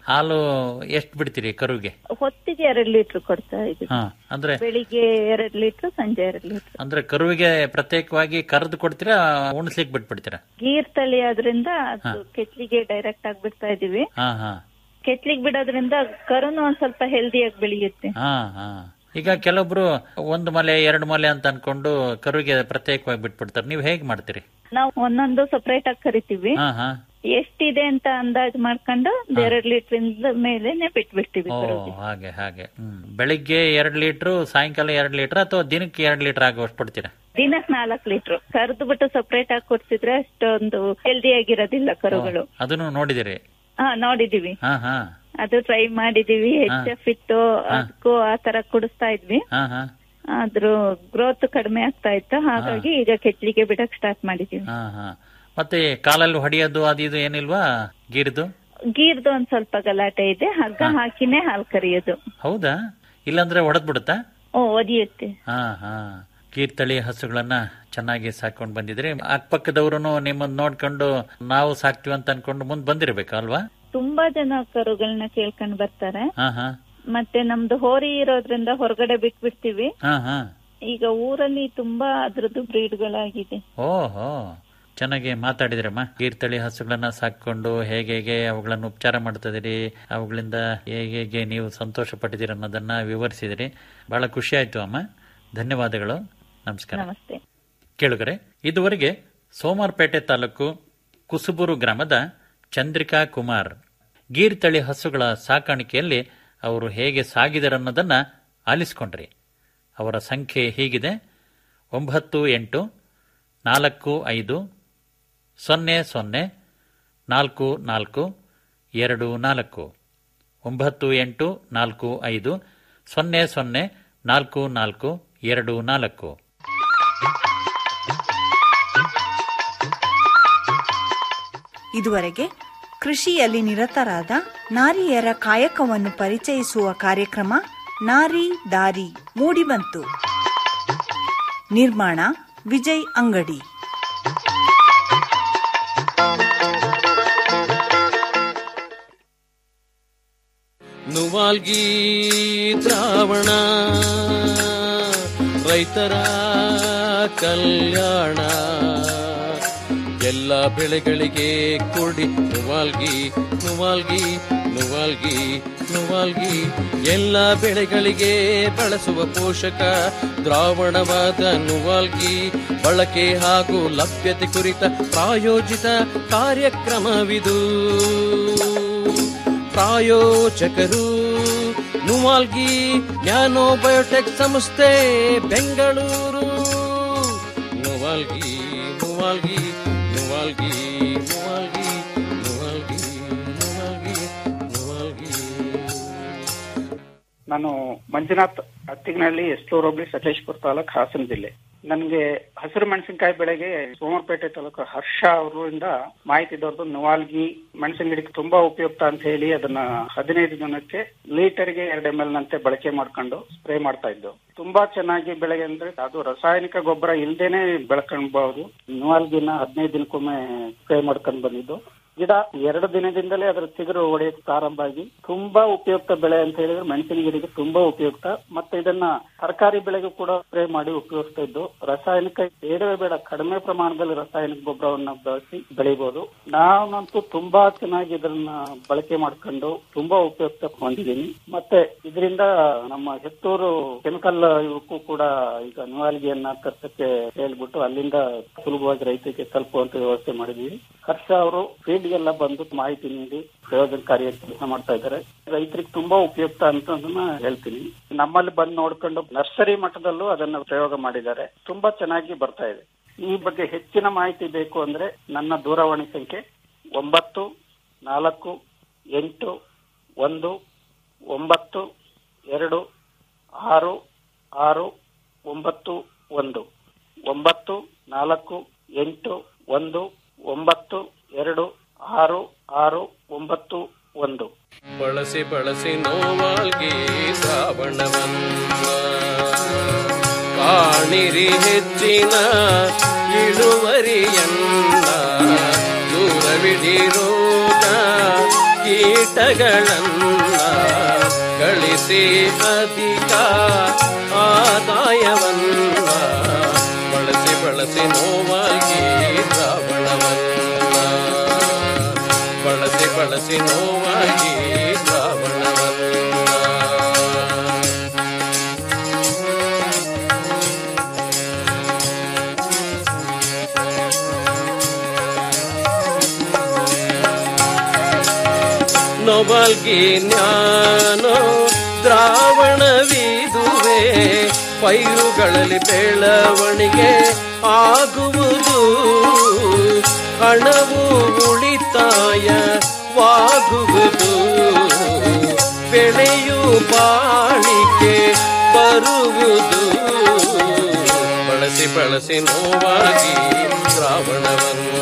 ಹಾಲು ಎಷ್ಟು ಬಿಡ್ತೀರಿ ಕರುಗೆ ಹೊತ್ತಿಗೆ ಎರಡ್ ಲೀಟರ್ ಕೊಡ್ತಾ ಇದ್ವಿ ಹಾ ಅಂದ್ರೆ ಬೆಳಿಗ್ಗೆ ಎರಡ್ ಲೀಟರ್ ಸಂಜೆ ಎರಡ್ ಲೀಟರ್ ಅಂದ್ರೆ ಕರುವಿಗೆ ಪ್ರತ್ಯೇಕವಾಗಿ ಕರೆದು ಕೊಡ್ತೀರಾ ಉಣಿಸ್ಲಿಕ್ಕೆ ಬಿಟ್ಬಿಡ್ತೀರಾ ಗೀರ್ ತಳಿ ಆದ್ರಿಂದ ಅದು ಕೆಚ್ಲಿಗೆ ಡೈರೆಕ್ಟ್ ಆಗಿ ಬಿಡ್ತಾ ಇದೀವಿ ಹಾ ಹಾ ಕೆಚ್ಲಿಗೆ ಬಿಡೋದ್ರಿಂದ ಕರುನು ಒಂದ್ ಸ್ವಲ್ಪ ಹೆಲ್ದಿಯಾಗಿ ಬೆಳೆಯುತ್ತೆ ಹಾ ಹಾ ಈಗ ಕೆಲವೊಬ್ರು ಒಂದು ಮಲೆ ಎರಡು ಮಲೆ ಅಂತ ಅನ್ಕೊಂಡು ಕರುವಿಗೆ ಪ್ರತ್ಯೇಕವಾಗಿ ಬಿಟ್ಬಿಡ್ತಾರೆ ನೀವು ಹೇಗ್ ಮಾಡ್ತೀರಿ ನಾವು ಒಂದೊಂದು ಸಪರೇಟ್ ಆಗಿ ಕರಿತೀವಿ ಹಾ ಹಾ ಎಷ್ಟಿದೆ ಅಂತ ಅಂದಾಜ್ ಮಾಡ್ಕೊಂಡು ಒಂದ್ ಎರಡ್ ಲೀಟರ್ ಇಂದ ಮೇಲೆನೆ ಬಿಟ್ಬಿಡ್ತೀವಿ ಓ ಕರುಗೆ ಹಾಗೆ ಹಾಗೆ ಹ್ಮ್ ಬೆಳಿಗ್ಗೆ ಎರಡ್ ಲೀಟರ್ ಸಾಯಂಕಾಲ ಎರಡ್ ಲೀಟರ್ ಅಥವಾ ದಿನಕ್ಕೆ ಎರಡ್ ಲೀಟರ್ ಆಗುವಷ್ಟು ಕೊಡ್ತೀರಾ ದಿನಕ್ ನಾಲ್ಕ್ ಲೀಟರ್ ಕರೆದು ಬಿಟ್ಟು ಸಪರೇಟ್ ಆಗಿ ಕೊಡ್ಸಿದ್ರೆ ಅಷ್ಟೊಂದು ಹೆಲ್ದಿ ಆಗಿರೋದಿಲ್ಲ ಕರುಗಳು ಅದನ್ನು ನೋಡಿದಿರಿ ಹಾ ನೋಡಿದೀವಿ ಹಾ ಹಾ ಅದು ಟ್ರೈ ಮಾಡಿದೀವಿ ಎಚ್ ಎಫ್ ಇತ್ತು ಅದಕ್ಕೂ ಆತರ ಕುಡಿಸ್ತಾ ಇದ್ವಿ ಹಾ ಹಾ ಆದ್ರೂ ಗ್ರೋತ್ ಕಡಿಮೆ ಆಗ್ತಾ ಇತ್ತು ಹಾಗಾಗಿ ಈಗ ಕೆಚ್ಲಿಗೆ ಬಿಡಕ್ ಸ್ಟಾರ್ಟ್ ಮಾಡಿದೀವಿ ಹಾ ಹಾ ಮತ್ತೆ ಕಾಲಲ್ಲಿ ಹೊಡೆಯೋದು ಅದು ಇದು ಏನಿಲ್ವಾ ಗೀರ್ದು ಗೀರ್ದು ಒಂದ್ ಸ್ವಲ್ಪ ಗಲಾಟೆ ಇದೆ ಹಗ್ಗ ಹಾಕಿನೇ ಹಾಲ್ ಕರಿಯೋದು ಹೌದಾ ಇಲ್ಲಾಂದ್ರೆ ಹೊಡೆದ್ ಬಿಡುತ್ತಾ ಓ ಒದಿಯುತ್ತೆ ಹಾ ಹಾ ಕೀರ್ತಳಿ ಹಸುಗಳನ್ನ ಚೆನ್ನಾಗಿ ಸಾಕೊಂಡ್ ಬಂದಿದ್ರಿ ಅಕ್ಕಪಕ್ಕದವ್ರು ನಿಮ್ಮನ್ನ ನೋಡ್ಕೊಂಡು ನಾವು ಸಾಕ್ತಿವಿ ಅಂತ ಅನ್ಕೊಂಡು ಮುಂದ್ ಬಂದಿರ್ಬೇಕು ಅಲ್ವಾ ತುಂಬಾ ಜನ ಕರುಗಳನ್ನ ಕೇಳ್ಕೊಂಡ್ ಬರ್ತಾರೆ ಹಾ ಹಾ ಮತ್ತೆ ನಮ್ದು ಹೋರಿ ಇರೋದ್ರಿಂದ ಹೊರಗಡೆ ಬಿಟ್ಬಿಡ್ತೀವಿ ಹಾ ಹಾ ಈಗ ಊರಲ್ಲಿ ತುಂಬಾ ಅದ್ರದ್ದು ಬ್ರೀಡ್ಗಳಾಗಿದೆ ಓಹೋ ಚೆನ್ನಾಗಿ ಮಾತಾಡಿದ್ರಮ್ಮ ಕೀರ್ತಳಿ ಹಸುಗಳನ್ನ ಸಾಕೊಂಡು ಹೇಗೆ ಹೇಗೆ ಅವುಗಳನ್ನು ಉಪಚಾರ ಮಾಡ್ತಿದ್ದೀರಿ ಅವುಗಳಿಂದ ಹೇಗೆ ಹೇಗೆ ನೀವು ಸಂತೋಷ ಪಟ್ಟಿದ್ದೀರಿ ಅನ್ನೋದನ್ನ ವಿವರಿಸಿದಿರಿ ಬಹಳ ಖುಷಿ ಆಯ್ತು ಅಮ್ಮ ಧನ್ಯವಾದಗಳು ನಮಸ್ಕಾರ ನಮಸ್ತೆ ಕೇಳುಗರೆ ಇದುವರೆಗೆ ಸೋಮಾರ್ಪೇಟೆ ತಾಲೂಕು ಕುಸುಬೂರು ಗ್ರಾಮದ ಚಂದ್ರಿಕಾ ಕುಮಾರ್ ಗೀರ್ ತಳಿ ಹಸುಗಳ ಸಾಕಾಣಿಕೆಯಲ್ಲಿ ಅವರು ಹೇಗೆ ಸಾಗಿದರನ್ನೋದನ್ನ ಆಲಿಸಿಕೊಂಡ್ರಿ ಅವರ ಸಂಖ್ಯೆ ಹೀಗಿದೆ ಒಂಬತ್ತು ಎಂಟು ನಾಲ್ಕು ಐದು ಸೊನ್ನೆ ಸೊನ್ನೆ ನಾಲ್ಕು ನಾಲ್ಕು ಎರಡು ನಾಲ್ಕು ಒಂಬತ್ತು ಎಂಟು ನಾಲ್ಕು ಐದು ಸೊನ್ನೆ ಸೊನ್ನೆ ನಾಲ್ಕು ನಾಲ್ಕು ಎರಡು ನಾಲ್ಕು ಇದುವರೆಗೆ ಕೃಷಿಯಲ್ಲಿ ನಿರತರಾದ ನಾರಿಯರ ಕಾಯಕವನ್ನು ಪರಿಚಯಿಸುವ ಕಾರ್ಯಕ್ರಮ ನಾರಿ ದಾರಿ ಮೂಡಿಬಂತು ನಿರ್ಮಾಣ ವಿಜಯ್ ಅಂಗಡಿ ನುವಾಲ್ಗಿ ದ್ರಾವಣ ರೈತರ ಕಲ್ಯಾಣ ಎಲ್ಲ ಬೆಳೆಗಳಿಗೆ ಕೊಡಿ ನುವಾಲ್ಗಿ ನುವಾಲ್ಗಿ ನುವಾಲ್ಗಿ ನುವಾಲ್ಗಿ ಎಲ್ಲ ಬೆಳೆಗಳಿಗೆ ಬಳಸುವ ಪೋಷಕ ದ್ರಾವಣವಾದ ನುವಾಲ್ಗಿ ಬಳಕೆ ಹಾಗೂ ಲಭ್ಯತೆ ಕುರಿತ ಪ್ರಾಯೋಜಿತ ಕಾರ್ಯಕ್ರಮವಿದು ಪ್ರಾಯೋಜಕರು ನುವಾಲ್ಗಿ ನ್ಯಾನೋ ಬಯೋಟೆಕ್ ಸಂಸ್ಥೆ ಬೆಂಗಳೂರು ನುವಾಲ್ಗಿ ನುವಾಲ್ಗಿ ನುವಾಲ್ಗಿ ನುವಾಲ್ಗಿ ನುವಾಲ್ಗಿ ನುವಾಲ್ಗಿ ನುವಾಲ್ಗಿ ನಾನು ಮಂಜುನಾಥ್ ಅತ್ತಿಗನಹಳ್ಳಿ ಎಸ್ಲೂರು ಹೋಬಳಿ ಸಕಲೇಶ್ಪುರ ತಾಲೂಕ್ ಹಾಸನ ಜಿಲ್ಲೆ ನನಗೆ ಹಸಿರು ಮೆಣಸಿನಕಾಯಿ ಬೆಳೆಗೆ ಸೋಮವಾರಪೇಟೆ ತಾಲೂಕು ಹರ್ಷ ಅವರಿಂದ ಮಾಹಿತಿ ದೊರೆದು ನವಾಲ್ಗಿ ಮೆಣಸಿನ ಗಿಡಕ್ಕೆ ತುಂಬಾ ಉಪಯುಕ್ತ ಅಂತ ಹೇಳಿ ಅದನ್ನ ಹದಿನೈದು ದಿನಕ್ಕೆ ಲೀಟರ್ಗೆ ಎರಡು ಎಂ ಎಲ್ ನಂತೆ ಬಳಕೆ ಮಾಡ್ಕೊಂಡು ಸ್ಪ್ರೇ ಮಾಡ್ತಾ ಇದ್ದು ತುಂಬಾ ಚೆನ್ನಾಗಿ ಬೆಳೆಗೆ ಅಂದ್ರೆ ಅದು ರಾಸಾಯನಿಕ ಗೊಬ್ಬರ ಇಲ್ದೇನೆ ಬೆಳ್ಕೊಳ್ಬಹುದು ನವಾಲ್ಗಿನ ಹದಿನೈದು ದಿನಕ್ಕೊಮ್ಮೆ ಸ್ಪ್ರೇ ಮಾಡ್ಕೊಂಡು ಬಂದಿದ್ದು ಗಿಡ ಎರಡು ದಿನದಿಂದಲೇ ಅದರ ಚಿಗುರು ಒಡೆಯಕ್ಕೆ ಪ್ರಾರಂಭ ಆಗಿ ತುಂಬಾ ಉಪಯುಕ್ತ ಬೆಳೆ ಅಂತ ಹೇಳಿದ್ರೆ ಮೆಣಸಿನ ಗಿಡಕ್ಕೆ ತುಂಬಾ ಉಪಯುಕ್ತ ಮತ್ತೆ ಇದನ್ನ ತರಕಾರಿ ಬೆಳೆಗೂ ಕೂಡ ಸ್ಪ್ರೇ ಮಾಡಿ ಉಪಯೋಗಿಸ್ತಾ ಇದ್ದು ರಾಸಾಯನಿಕ ಬೇಡವೇ ಬೇಡ ಕಡಿಮೆ ಪ್ರಮಾಣದಲ್ಲಿ ರಾಸಾಯನಿಕ ಗೊಬ್ಬರವನ್ನ ಬಳಸಿ ಬೆಳಿಬಹುದು ನಾನಂತೂ ತುಂಬಾ ಚೆನ್ನಾಗಿ ಇದನ್ನ ಬಳಕೆ ಮಾಡ್ಕೊಂಡು ತುಂಬಾ ಉಪಯುಕ್ತ ಹೊಂದಿದ್ದೀನಿ ಮತ್ತೆ ಇದರಿಂದ ನಮ್ಮ ಹೆತ್ತೂರು ಕೆಮಿಕಲ್ ಇವಕ್ಕೂ ಕೂಡ ಈಗ ನುವಾಲ್ಗಿಯನ್ನ ತರ್ಸಕ್ಕೆ ಹೇಳ್ಬಿಟ್ಟು ಅಲ್ಲಿಂದ ಸುಲಭವಾಗಿ ರೈತರಿಗೆ ತಲುಪುವಂತ ವ್ಯವಸ್ಥೆ ಮಾಡಿದೀವಿ ಹರ್ಷ ಅವರು ಫೀಲ್ಡ್ಗೆಲ್ಲ ಬಂದು ಮಾಹಿತಿ ನೀಡಿ ಪ್ರಯೋಜನಕಾರಿ ಕೆಲಸ ಮಾಡ್ತಾ ಇದ್ದಾರೆ ರೈತರಿಗೆ ತುಂಬಾ ಉಪಯುಕ್ತ ಅಂತ ಅದನ್ನ ಹೇಳ್ತೀನಿ ನಮ್ಮಲ್ಲಿ ಬಂದು ನೋಡ್ಕೊಂಡು ನರ್ಸರಿ ಮಟ್ಟದಲ್ಲೂ ಅದನ್ನ ಪ್ರಯೋಗ ಮಾಡಿದ್ದಾರೆ ತುಂಬಾ ಚೆನ್ನಾಗಿ ಬರ್ತಾ ಇದೆ ಈ ಬಗ್ಗೆ ಹೆಚ್ಚಿನ ಮಾಹಿತಿ ಬೇಕು ಅಂದ್ರೆ ನನ್ನ ದೂರವಾಣಿ ಸಂಖ್ಯೆ ಒಂಬತ್ತು ನಾಲ್ಕು ಎಂಟು ಒಂದು ಒಂಬತ್ತು ಎರಡು ಆರು ಆರು ಒಂಬತ್ತು ಒಂದು ಒಂಬತ್ತು ನಾಲ್ಕು ಎಂಟು ಒಂದು ಒಂಬತ್ತು ಎರಡು ಆರು ಆರು ಒಂಬತ್ತು ಒಂದು ಬಳಸಿ ಬಳಸಿ ನೋವಾಲ್ಗಿ ಶ್ರಾವಣವನ್ನ ಕಾಣಿರಿ ಹೆಚ್ಚಿನ ಇಳುವರಿಯನ್ನ ದೂರವಿಡಿರೋಗ ಕೀಟ ಕೀಟಗಳನ್ನ ಗಳಿಸಿ ಅಧಿಕ ಆದಾಯವನ್ನ ಬಳಸಿ ಬಳಸಿ ನೋವಾಗಿ ದ್ರಾವಣವನ್ನ ಬಳಸಿ ಬಳಸಿ ನೋವಾಗಿ ದ್ರಾವಣವನ್ನ ನೊಬಲ್ಗಿ ಜ್ಞಾನ ದ್ರಾವಣವಿದುವೆ ಪೈರುಗಳಲ್ಲಿ ಬೆಳವಣಿಗೆ ಆಗುವುದು ಹಣವು ಉಳಿತಾಯವಾಗುವುದು ಬೆಳೆಯು ಬಾಳಿಕೆ ಬರುವುದು ಬಳಸಿ ಬಳಸಿ ನೋವಾಗಿ ದ್ರಾವಣವನ್ನು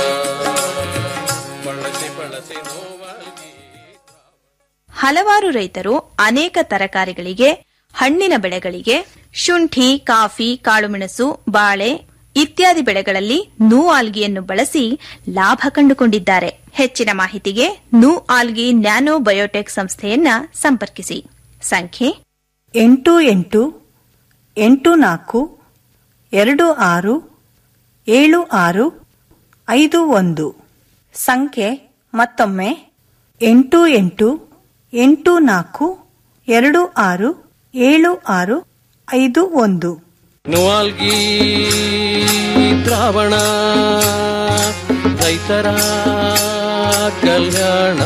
ಬಳಸಿ ಬಳಸಿ ನೋವಾಗಿ ಹಲವಾರು ರೈತರು ಅನೇಕ ತರಕಾರಿಗಳಿಗೆ ಹಣ್ಣಿನ ಬೆಳೆಗಳಿಗೆ ಶುಂಠಿ ಕಾಫಿ ಕಾಳುಮೆಣಸು ಬಾಳೆ ಇತ್ಯಾದಿ ಬೆಳೆಗಳಲ್ಲಿ ನೂ ಆಲ್ಗಿಯನ್ನು ಬಳಸಿ ಲಾಭ ಕಂಡುಕೊಂಡಿದ್ದಾರೆ ಹೆಚ್ಚಿನ ಮಾಹಿತಿಗೆ ನೂ ಆಲ್ಗಿ ನ್ಯಾನೋ ಬಯೋಟೆಕ್ ಸಂಸ್ಥೆಯನ್ನ ಸಂಪರ್ಕಿಸಿ ಸಂಖ್ಯೆ ಎಂಟು ಎಂಟು ಎಂಟು ನಾಲ್ಕು ಎರಡು ಆರು ಏಳು ಆರು ಐದು ಒಂದು ಸಂಖ್ಯೆ ಮತ್ತೊಮ್ಮೆ ಎಂಟು ಎಂಟು ಎಂಟು ನಾಲ್ಕು ಎರಡು ಆರು ಏಳು ಆರು ಐದು ಒಂದು ನುವಾಲ್ಗಿ ದ್ರಾವಣ ರೈತರ ಕಲ್ಯಾಣ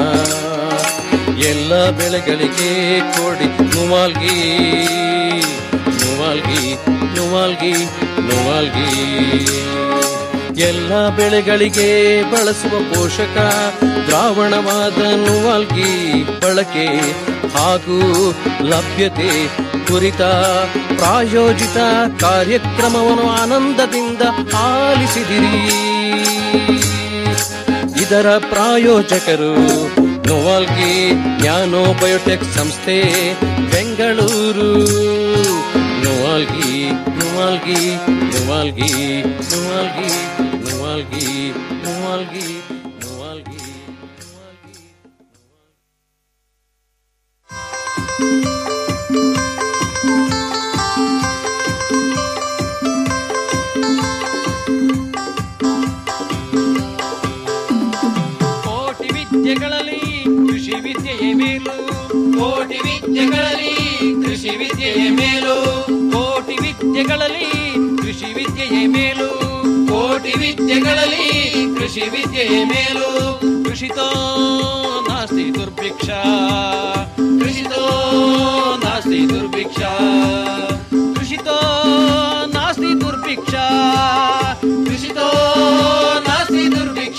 ಎಲ್ಲ ಬೆಳೆಗಳಿಗೆ ಕೊಡಿ ನುವಾಲ್ಗಿ ನುವಾಲ್ಗಿ ನುವಾಲ್ಗಿ ನುವಾಲ್ಗಿ ಎಲ್ಲ ಬೆಳೆಗಳಿಗೆ ಬಳಸುವ ಪೋಷಕ ದ್ರಾವಣವಾದ ನುವಾಲ್ಗಿ ಬಳಕೆ ಹಾಗೂ ಲಭ್ಯತೆ ಕುರಿತ ಪ್ರಾಯೋಜಿತ ಕಾರ್ಯಕ್ರಮವನ್ನು ಆನಂದದಿಂದ ಆಲಿಸಿದಿರಿ ಇದರ ಪ್ರಾಯೋಜಕರು ನೋವಾಲ್ಗಿ ನ್ಯಾನೋ ಬಯೋಟೆಕ್ ಸಂಸ್ಥೆ ಬೆಂಗಳೂರು ನೋವಾಲ್ಗಿ ನೋವಾಲ್ಗಿ ನೋವಾಲ್ಗಿ ನೋವಾಲ್ಗಿ ನೋವಾಲ್ಗಿ ನೋವಾಲ್ಗಿ ನೋವಾಲ್ಗಿ ನೋವಾಲ್ಗಿ ಕೋಟಿ ವಿದ್ಯೆಗಳಲ್ಲಿ ಕೃಷಿ ವಿದ್ಯೆಯೇ ಮೇಲು ಕೋಟಿ ವಿದ್ಯೆಗಳಲ್ಲಿ ಕೃಷಿ ವಿದ್ಯೆಯೇ ಮೇಲು ಕೋಟಿ ವಿದ್ಯೆಗಳಲ್ಲಿ ಕೃಷಿ ವಿದ್ಯೆಯೇ ಮೇಲು ಕೋಟಿ ವಿದ್ಯೆಗಳಲ್ಲಿ ಕೃಷಿ ವಿದ್ಯೆಯೇ ಮೇಲು ಕೃಷಿತೋ ನಾಸ್ತಿ ದುರ್ಭಿಕ್ಷ ಕೃಷಿತೋ ನಾಸ್ತಿ ದುರ್ಭಿಕ್ಷ ಕೃಷಿತೋ ನಾಸ್ತಿ ದುರ್ಭಿಕ್ಷ ಕೃಷಿತೋ ನಾಸ್ತಿ ದುರ್ಭಿಕ್ಷ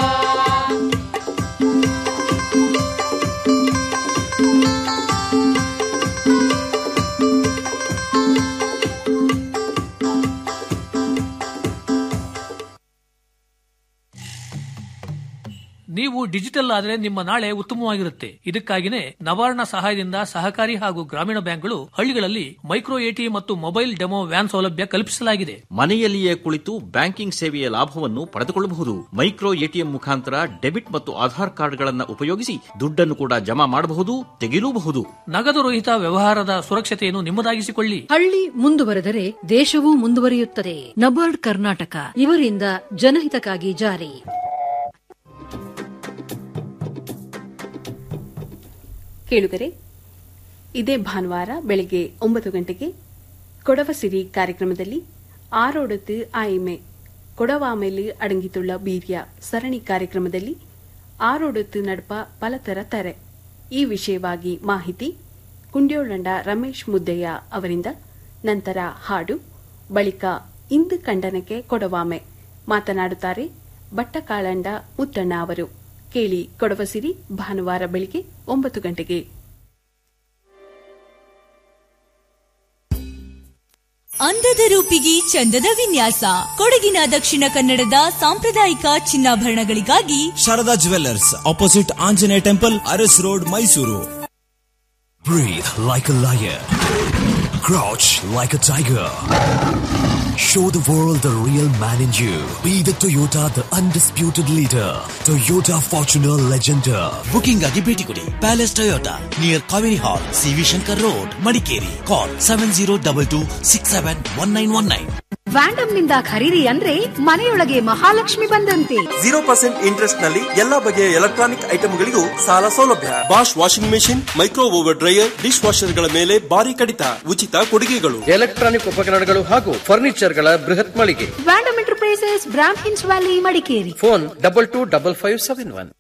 ನೀವು ಡಿಜಿಟಲ್ ಆದರೆ ನಿಮ್ಮ ನಾಳೆ ಉತ್ತಮವಾಗಿರುತ್ತೆ ಇದಕ್ಕಾಗಿನೇ ನವಾರ್ಣ ಸಹಾಯದಿಂದ ಸಹಕಾರಿ ಹಾಗೂ ಗ್ರಾಮೀಣ ಬ್ಯಾಂಕ್ಗಳು ಹಳ್ಳಿಗಳಲ್ಲಿ ಮೈಕ್ರೋ ಎಟಿಎಂ ಮತ್ತು ಮೊಬೈಲ್ ಡೆಮೋ ವ್ಯಾನ್ ಸೌಲಭ್ಯ ಕಲ್ಪಿಸಲಾಗಿದೆ ಮನೆಯಲ್ಲಿಯೇ ಕುಳಿತು ಬ್ಯಾಂಕಿಂಗ್ ಸೇವೆಯ ಲಾಭವನ್ನು ಪಡೆದುಕೊಳ್ಳಬಹುದು ಮೈಕ್ರೋ ಎಟಿಎಂ ಮುಖಾಂತರ ಡೆಬಿಟ್ ಮತ್ತು ಆಧಾರ್ ಕಾರ್ಡ್ಗಳನ್ನು ಉಪಯೋಗಿಸಿ ದುಡ್ಡನ್ನು ಕೂಡ ಜಮಾ ಮಾಡಬಹುದು ತೆಗೆಯಲೂಬಹುದು ನಗದು ರಹಿತ ವ್ಯವಹಾರದ ಸುರಕ್ಷತೆಯನ್ನು ನಿಮ್ಮದಾಗಿಸಿಕೊಳ್ಳಿ ಹಳ್ಳಿ ಮುಂದುವರೆದರೆ ದೇಶವೂ ಮುಂದುವರಿಯುತ್ತದೆ ನಬಾರ್ಡ್ ಕರ್ನಾಟಕ ಇವರಿಂದ ಜನಹಿತಕ್ಕಾಗಿ ಜಾರಿ ಕೇಳುಗರೆ ಇದೇ ಭಾನುವಾರ ಬೆಳಗ್ಗೆ ಒಂಬತ್ತು ಗಂಟೆಗೆ ಕೊಡವ ಸಿರಿ ಕಾರ್ಯಕ್ರಮದಲ್ಲಿ ಆರೋಡத்து ಆಯ್ಮೆ ಕೊಡವಾಮೇಲೆ ಅಡಂಗಿತುಳ್ಳ ಬೀರ್ಯ ಸರಣಿ ಕಾರ್ಯಕ್ರಮದಲ್ಲಿ ಆರೋಡತ್ತು ನಡಪ ಪಲತರ ತಾರೆ ಈ ವಿಷಯವಾಗಿ ಮಾಹಿತಿ ಕುಂಡ್ಯೋಳಂಡ ರಮೇಶ್ ಮುದ್ದಯ್ಯ ಅವರಿಂದ ನಂತರ ಹಾಡು ಬಳಿಕ ಇಂದು ಖಂಡನಕ್ಕೆ ಕೊಡವಾಮೆ ಮಾತನಾಡುತ್ತಾರೆ ಬಟ್ಟಕಾಳಂಡ ಮುತ್ತಣ್ಣ ಅವರು ಕೇಳಿ ಕೊಡವಸಿರಿ ಭಾನುವಾರ ಬೆಳಿಗ್ಗೆ ಒಂಬತ್ತು ಗಂಟೆಗೆ ಅಂದದ ರೂಪಿಗೆ ಚಂದದ ವಿನ್ಯಾಸ ಕೊಡಗಿನ ದಕ್ಷಿಣ ಕನ್ನಡದ ಸಾಂಪ್ರದಾಯಿಕ ಚಿನ್ನಾಭರಣಗಳಿಗಾಗಿ Sharada jewellers opposite Anjaneya temple Aras road Mysuru Breathe like a lion. Crouch like a tiger. Show the world the real man in you. Be the Toyota, the undisputed leader. Toyota Fortuner Legender. Booking ಆಗಿ ಭೇಟಿ ಕೊಡಿ palace Toyota near Kaveri hall CV Shankar road Madikeri call seven zero double two six seven one nine one nine Vandam ನಿಂದ ಖರೀದಿ ಅಂದ್ರೆ ಮನೆಯೊಳಗೆ ಮಹಾಲಕ್ಷ್ಮಿ ಬಂದಂತೆ zero percent interest ನಲ್ಲಿ ಎಲ್ಲಾ ಬಗೆಯ ಎಲೆಕ್ಟ್ರಾನಿಕ್ ಐಟಮ್ಗಳಿಗೂ ಸಾಲ ಸೌಲಭ್ಯ Bosch washing machine micro oven dryer dish ವಾಷರ್ಗಳ ಮೇಲೆ ಭಾರಿ ಕಡಿತ ಉಚಿತ ಕೊಡುಗೆಗಳು ಎಲೆಕ್ಟ್ರಾನಿಕ್ ಉಪಕರಣಗಳು ಹಾಗೂ ಫರ್ನಿಚರ್ಗಳ ಬೃಹತ್ ಮಳಿಗೆ ವ್ಯಾಂಡಮ್ ಎಂಟರ್ಪ್ರೈಸಸ್ ಬ್ರಾಂಡ್ ಹಿನ್ಸ್ valley Madikeri phone double two double five seven one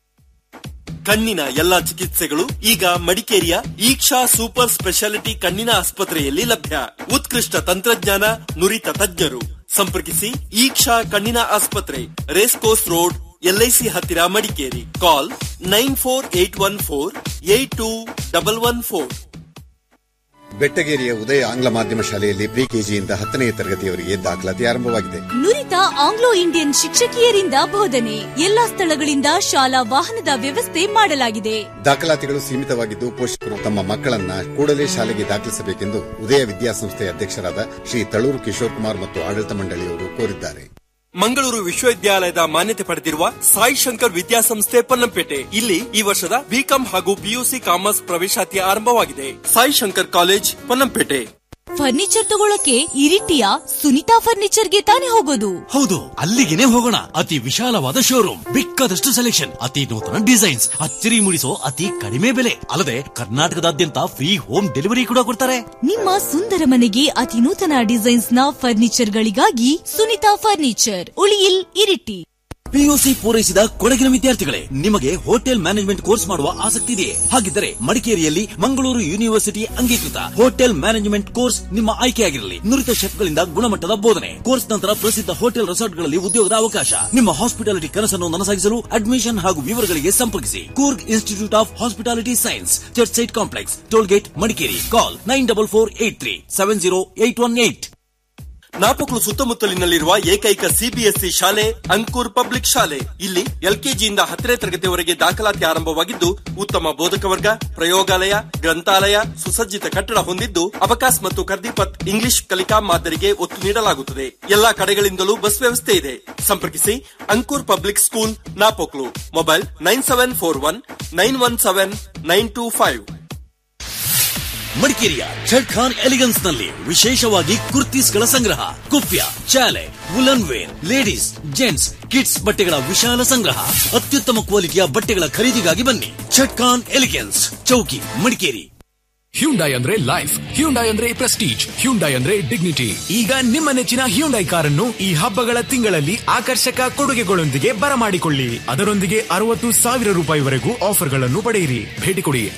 ಕಣ್ಣಿನ ಎಲ್ಲಾ ಚಿಕಿತ್ಸೆಗಳು ಈಗ ಮಡಿಕೇರಿಯ ಈಕ್ಷಾ ಸೂಪರ್ ಸ್ಪೆಷಾಲಿಟಿ ಕಣ್ಣಿನ ಆಸ್ಪತ್ರೆಯಲ್ಲಿ ಲಭ್ಯ ಉತ್ಕೃಷ್ಟ ತಂತ್ರಜ್ಞಾನ ನುರಿತ ತಜ್ಞರು ಸಂಪರ್ಕಿಸಿ ಈಕ್ಷಾ ಕಣ್ಣಿನ ಆಸ್ಪತ್ರೆ ರೇಸ್ ಕೋರ್ಸ್ ರೋಡ್ ಎಲ್ಐಸಿ ಹತ್ತಿರ Madikeri call nine four eight one four eight two double one four ಬೆಟ್ಟಗೇರಿಯ ಉದಯ ಆಂಗ್ಲ ಮಾಧ್ಯಮ ಶಾಲೆಯಲ್ಲಿ ಪ್ರಿ ಕೆಜಿಯಿಂದ ಹತ್ತನೇ ತರಗತಿಯವರಿಗೆ ದಾಖಲಾತಿ ಆರಂಭವಾಗಿದೆ ನುರಿತ ಆಂಗ್ಲೋ ಇಂಡಿಯನ್ ಶಿಕ್ಷಕಿಯರಿಂದ ಬೋಧನೆ ಎಲ್ಲಾ ಸ್ಥಳಗಳಿಂದ ಶಾಲಾ ವಾಹನದ ವ್ಯವಸ್ಥೆ ಮಾಡಲಾಗಿದೆ ದಾಖಲಾತಿಗಳು ಸೀಮಿತವಾಗಿದ್ದು ಪೋಷಕರು ತಮ್ಮ ಮಕ್ಕಳನ್ನ ಕೂಡಲೇ ಶಾಲೆಗೆ ದಾಖಲಿಸಬೇಕೆಂದು ಉದಯ ವಿದ್ಯಾಸಂಸ್ಥೆ ಅಧ್ಯಕ್ಷರಾದ ಶ್ರೀ ತಳೂರು ಕಿಶೋರ್ ಕುಮಾರ್ ಮತ್ತು ಆಡಳಿತ ಮಂಡಳಿಯವರು ಕೋರಿದ್ದಾರೆ ಮಂಗಳೂರು ವಿಶ್ವವಿದ್ಯಾಲಯದ ಮಾನ್ಯತೆ ಪಡೆದಿರುವ ಸಾಯಿ ಶಂಕರ್ ವಿದ್ಯಾಸಂಸ್ಥೆ ಪೊನ್ನಂಪೇಟೆ ಇಲ್ಲಿ ಈ ವರ್ಷದ ಬಿಕಾಂ ಹಾಗೂ ಪಿಯುಸಿ ಕಾಮರ್ಸ್ ಪ್ರವೇಶಾತಿ ಆರಂಭವಾಗಿದೆ ಸಾಯಿ ಶಂಕರ್ ಕಾಲೇಜ್ ಪೊನ್ನಂಪೇಟೆ ಫರ್ನಿಚರ್ ತಗೊಳಕ್ಕೆ ಇರಿಟಿಯ ಸುನಿತಾ ಫರ್ನಿಚರ್ಗೆ ತಾನೇ ಹೋಗೋದು ಹೌದು ಅಲ್ಲಿಗೆನೆ ಹೋಗೋಣ ಅತಿ ವಿಶಾಲವಾದ ಶೋರೂಮ್ ಬೇಕಾದಷ್ಟು ಸೆಲೆಕ್ಷನ್ ಅತಿ ನೂತನ ಡಿಸೈನ್ಸ್ ಅಚ್ಚರಿ ಮೂಡಿಸೋ ಅತಿ ಕಡಿಮೆ ಬೆಲೆ ಅಲ್ಲದೆ ಕರ್ನಾಟಕದಾದ್ಯಂತ ಫ್ರೀ ಹೋಮ್ ಡೆಲಿವರಿ ಕೂಡ ಕೊಡ್ತಾರೆ ನಿಮ್ಮ ಸುಂದರ ಮನೆಗೆ ಅತಿ ನೂತನ ಡಿಸೈನ್ಸ್ ನ ಫರ್ನಿಚರ್ ಗಳಿಗಾಗಿ ಸುನಿತಾ ಫರ್ನಿಚರ್ ಉಳಿಯಿಲ್ ಇರಿಟಿ ಪಿಯುಸಿ ಪೂರೈಸಿದ ಕೊಡಗಿನ ವಿದ್ಯಾರ್ಥಿಗಳೇ ನಿಮಗೆ ಹೋಟೆಲ್ ಮ್ಯಾನೇಜ್ಮೆಂಟ್ ಕೋರ್ಸ್ ಮಾಡುವ ಆಸಕ್ತಿ ಇದೆಯೇ ಹಾಗಿದ್ದರೆ ಮಡಿಕೇರಿಯಲ್ಲಿ ಮಂಗಳೂರು ಯೂನಿವರ್ಸಿಟಿ ಅಂಗೀಕೃತ ಹೋಟೆಲ್ ಮ್ಯಾನೇಜ್ಮೆಂಟ್ ಕೋರ್ಸ್ ನಿಮ್ಮ ಆಯ್ಕೆಯಾಗಿರಲಿ ನುರಿತ ಶೆಫ್ಗಳಿಂದ ಗುಣಮಟ್ಟದ ಬೋಧನೆ ಕೋರ್ಸ್ ನಂತರ ಪ್ರಸಿದ್ಧ ಹೋಟೆಲ್ ರೆಸಾರ್ಟ್ಗಳಲ್ಲಿ ಉದ್ಯೋಗದ ಅವಕಾಶ ನಿಮ್ಮ ಹಾಸ್ಪಿಟಾಲಿಟಿ ಕನಸನ್ನು ನನಸಾಗಿಸಲು ಅಡ್ಮಿಷನ್ ಹಾಗೂ ವಿವರಗಳಿಗೆ ಸಂಪರ್ಕಿಸಿ Coorg institute of hospitality science church site complex toll gate Madikeri call nine double four eight three seven zero eight one eight Napoklu ಸುತ್ತಮುತ್ತಲಿನಲ್ಲಿರುವ ಏಕೈಕ ಸಿಬಿಎಸ್ಇ ಶಾಲೆ ಅಂಕೂರ್ ಪಬ್ಲಿಕ್ ಶಾಲೆ ಇಲ್ಲಿ ಎಲ್ಕೆಜಿಯಿಂದ ಹತ್ತನೇ ತರಗತಿವರೆಗೆ ದಾಖಲಾತಿ ಆರಂಭವಾಗಿದ್ದು ಉತ್ತಮ ಬೋಧಕ ವರ್ಗ ಪ್ರಯೋಗಾಲಯ ಗ್ರಂಥಾಲಯ ಸುಸಜ್ಜಿತ ಕಟ್ಟಡ ಹೊಂದಿದ್ದು ಅಬಕಾಸ್ ಮತ್ತು ಕರ್ದಿಪತ್ ಇಂಗ್ಲಿಷ್ ಕಲಿಕಾ ಮಾದರಿಗೆ ಒತ್ತು ನೀಡಲಾಗುತ್ತದೆ ಎಲ್ಲಾ ಕಡೆಗಳಿಂದಲೂ ಬಸ್ ವ್ಯವಸ್ಥೆ ಇದೆ ಸಂಪರ್ಕಿಸಿ Ankur public school Napoklu mobile nine seven four one nine one seven nine two five ಮಡಿಕೇರಿಯ ಝಡ್ ಖಾನ್ ಎಲಿಗನ್ಸ್ ನಲ್ಲಿ ವಿಶೇಷವಾಗಿ ಕುರ್ತೀಸ್ಗಳ ಸಂಗ್ರಹ kupya chale woollen wear ladies gents kids ಬಟ್ಟೆಗಳ ವಿಶಾಲ ಸಂಗ್ರಹ ಅತ್ಯುತ್ತಮ ಕ್ವಾಲಿಟಿಯ ಬಟ್ಟೆಗಳ ಖರೀದಿಗಾಗಿ ಬನ್ನಿ Z Khan elegance Chowki Madikeri Hyundai ಅಂದ್ರೆ ಲೈಫ್ ಹ್ಯುಂಡೈ ಅಂದ್ರೆ ಪ್ರೆಸ್ಟೀಜ್ ಹ್ಯುಂಡೈ ಅಂದ್ರೆ ಡಿಗ್ನಿಟಿ ಈಗ ನಿಮ್ಮ ನೆಚ್ಚಿನ ಹ್ಯುಂಡೈ ಕಾರನ್ನು ಈ ಹಬ್ಬಗಳ ತಿಂಗಳಲ್ಲಿ ಆಕರ್ಷಕ ಕೊಡುಗೆಗಳೊಂದಿಗೆ ಬರಮಾಡಿಕೊಳ್ಳಿ ಅದರೊಂದಿಗೆ ಅರವತ್ತು ಸಾವಿರ ರೂಪಾಯಿವರೆಗೂ ಆಫರ್ಗಳನ್ನು ಪಡೆಯಿರಿ ಭೇಟಿ ಕೊಡಿ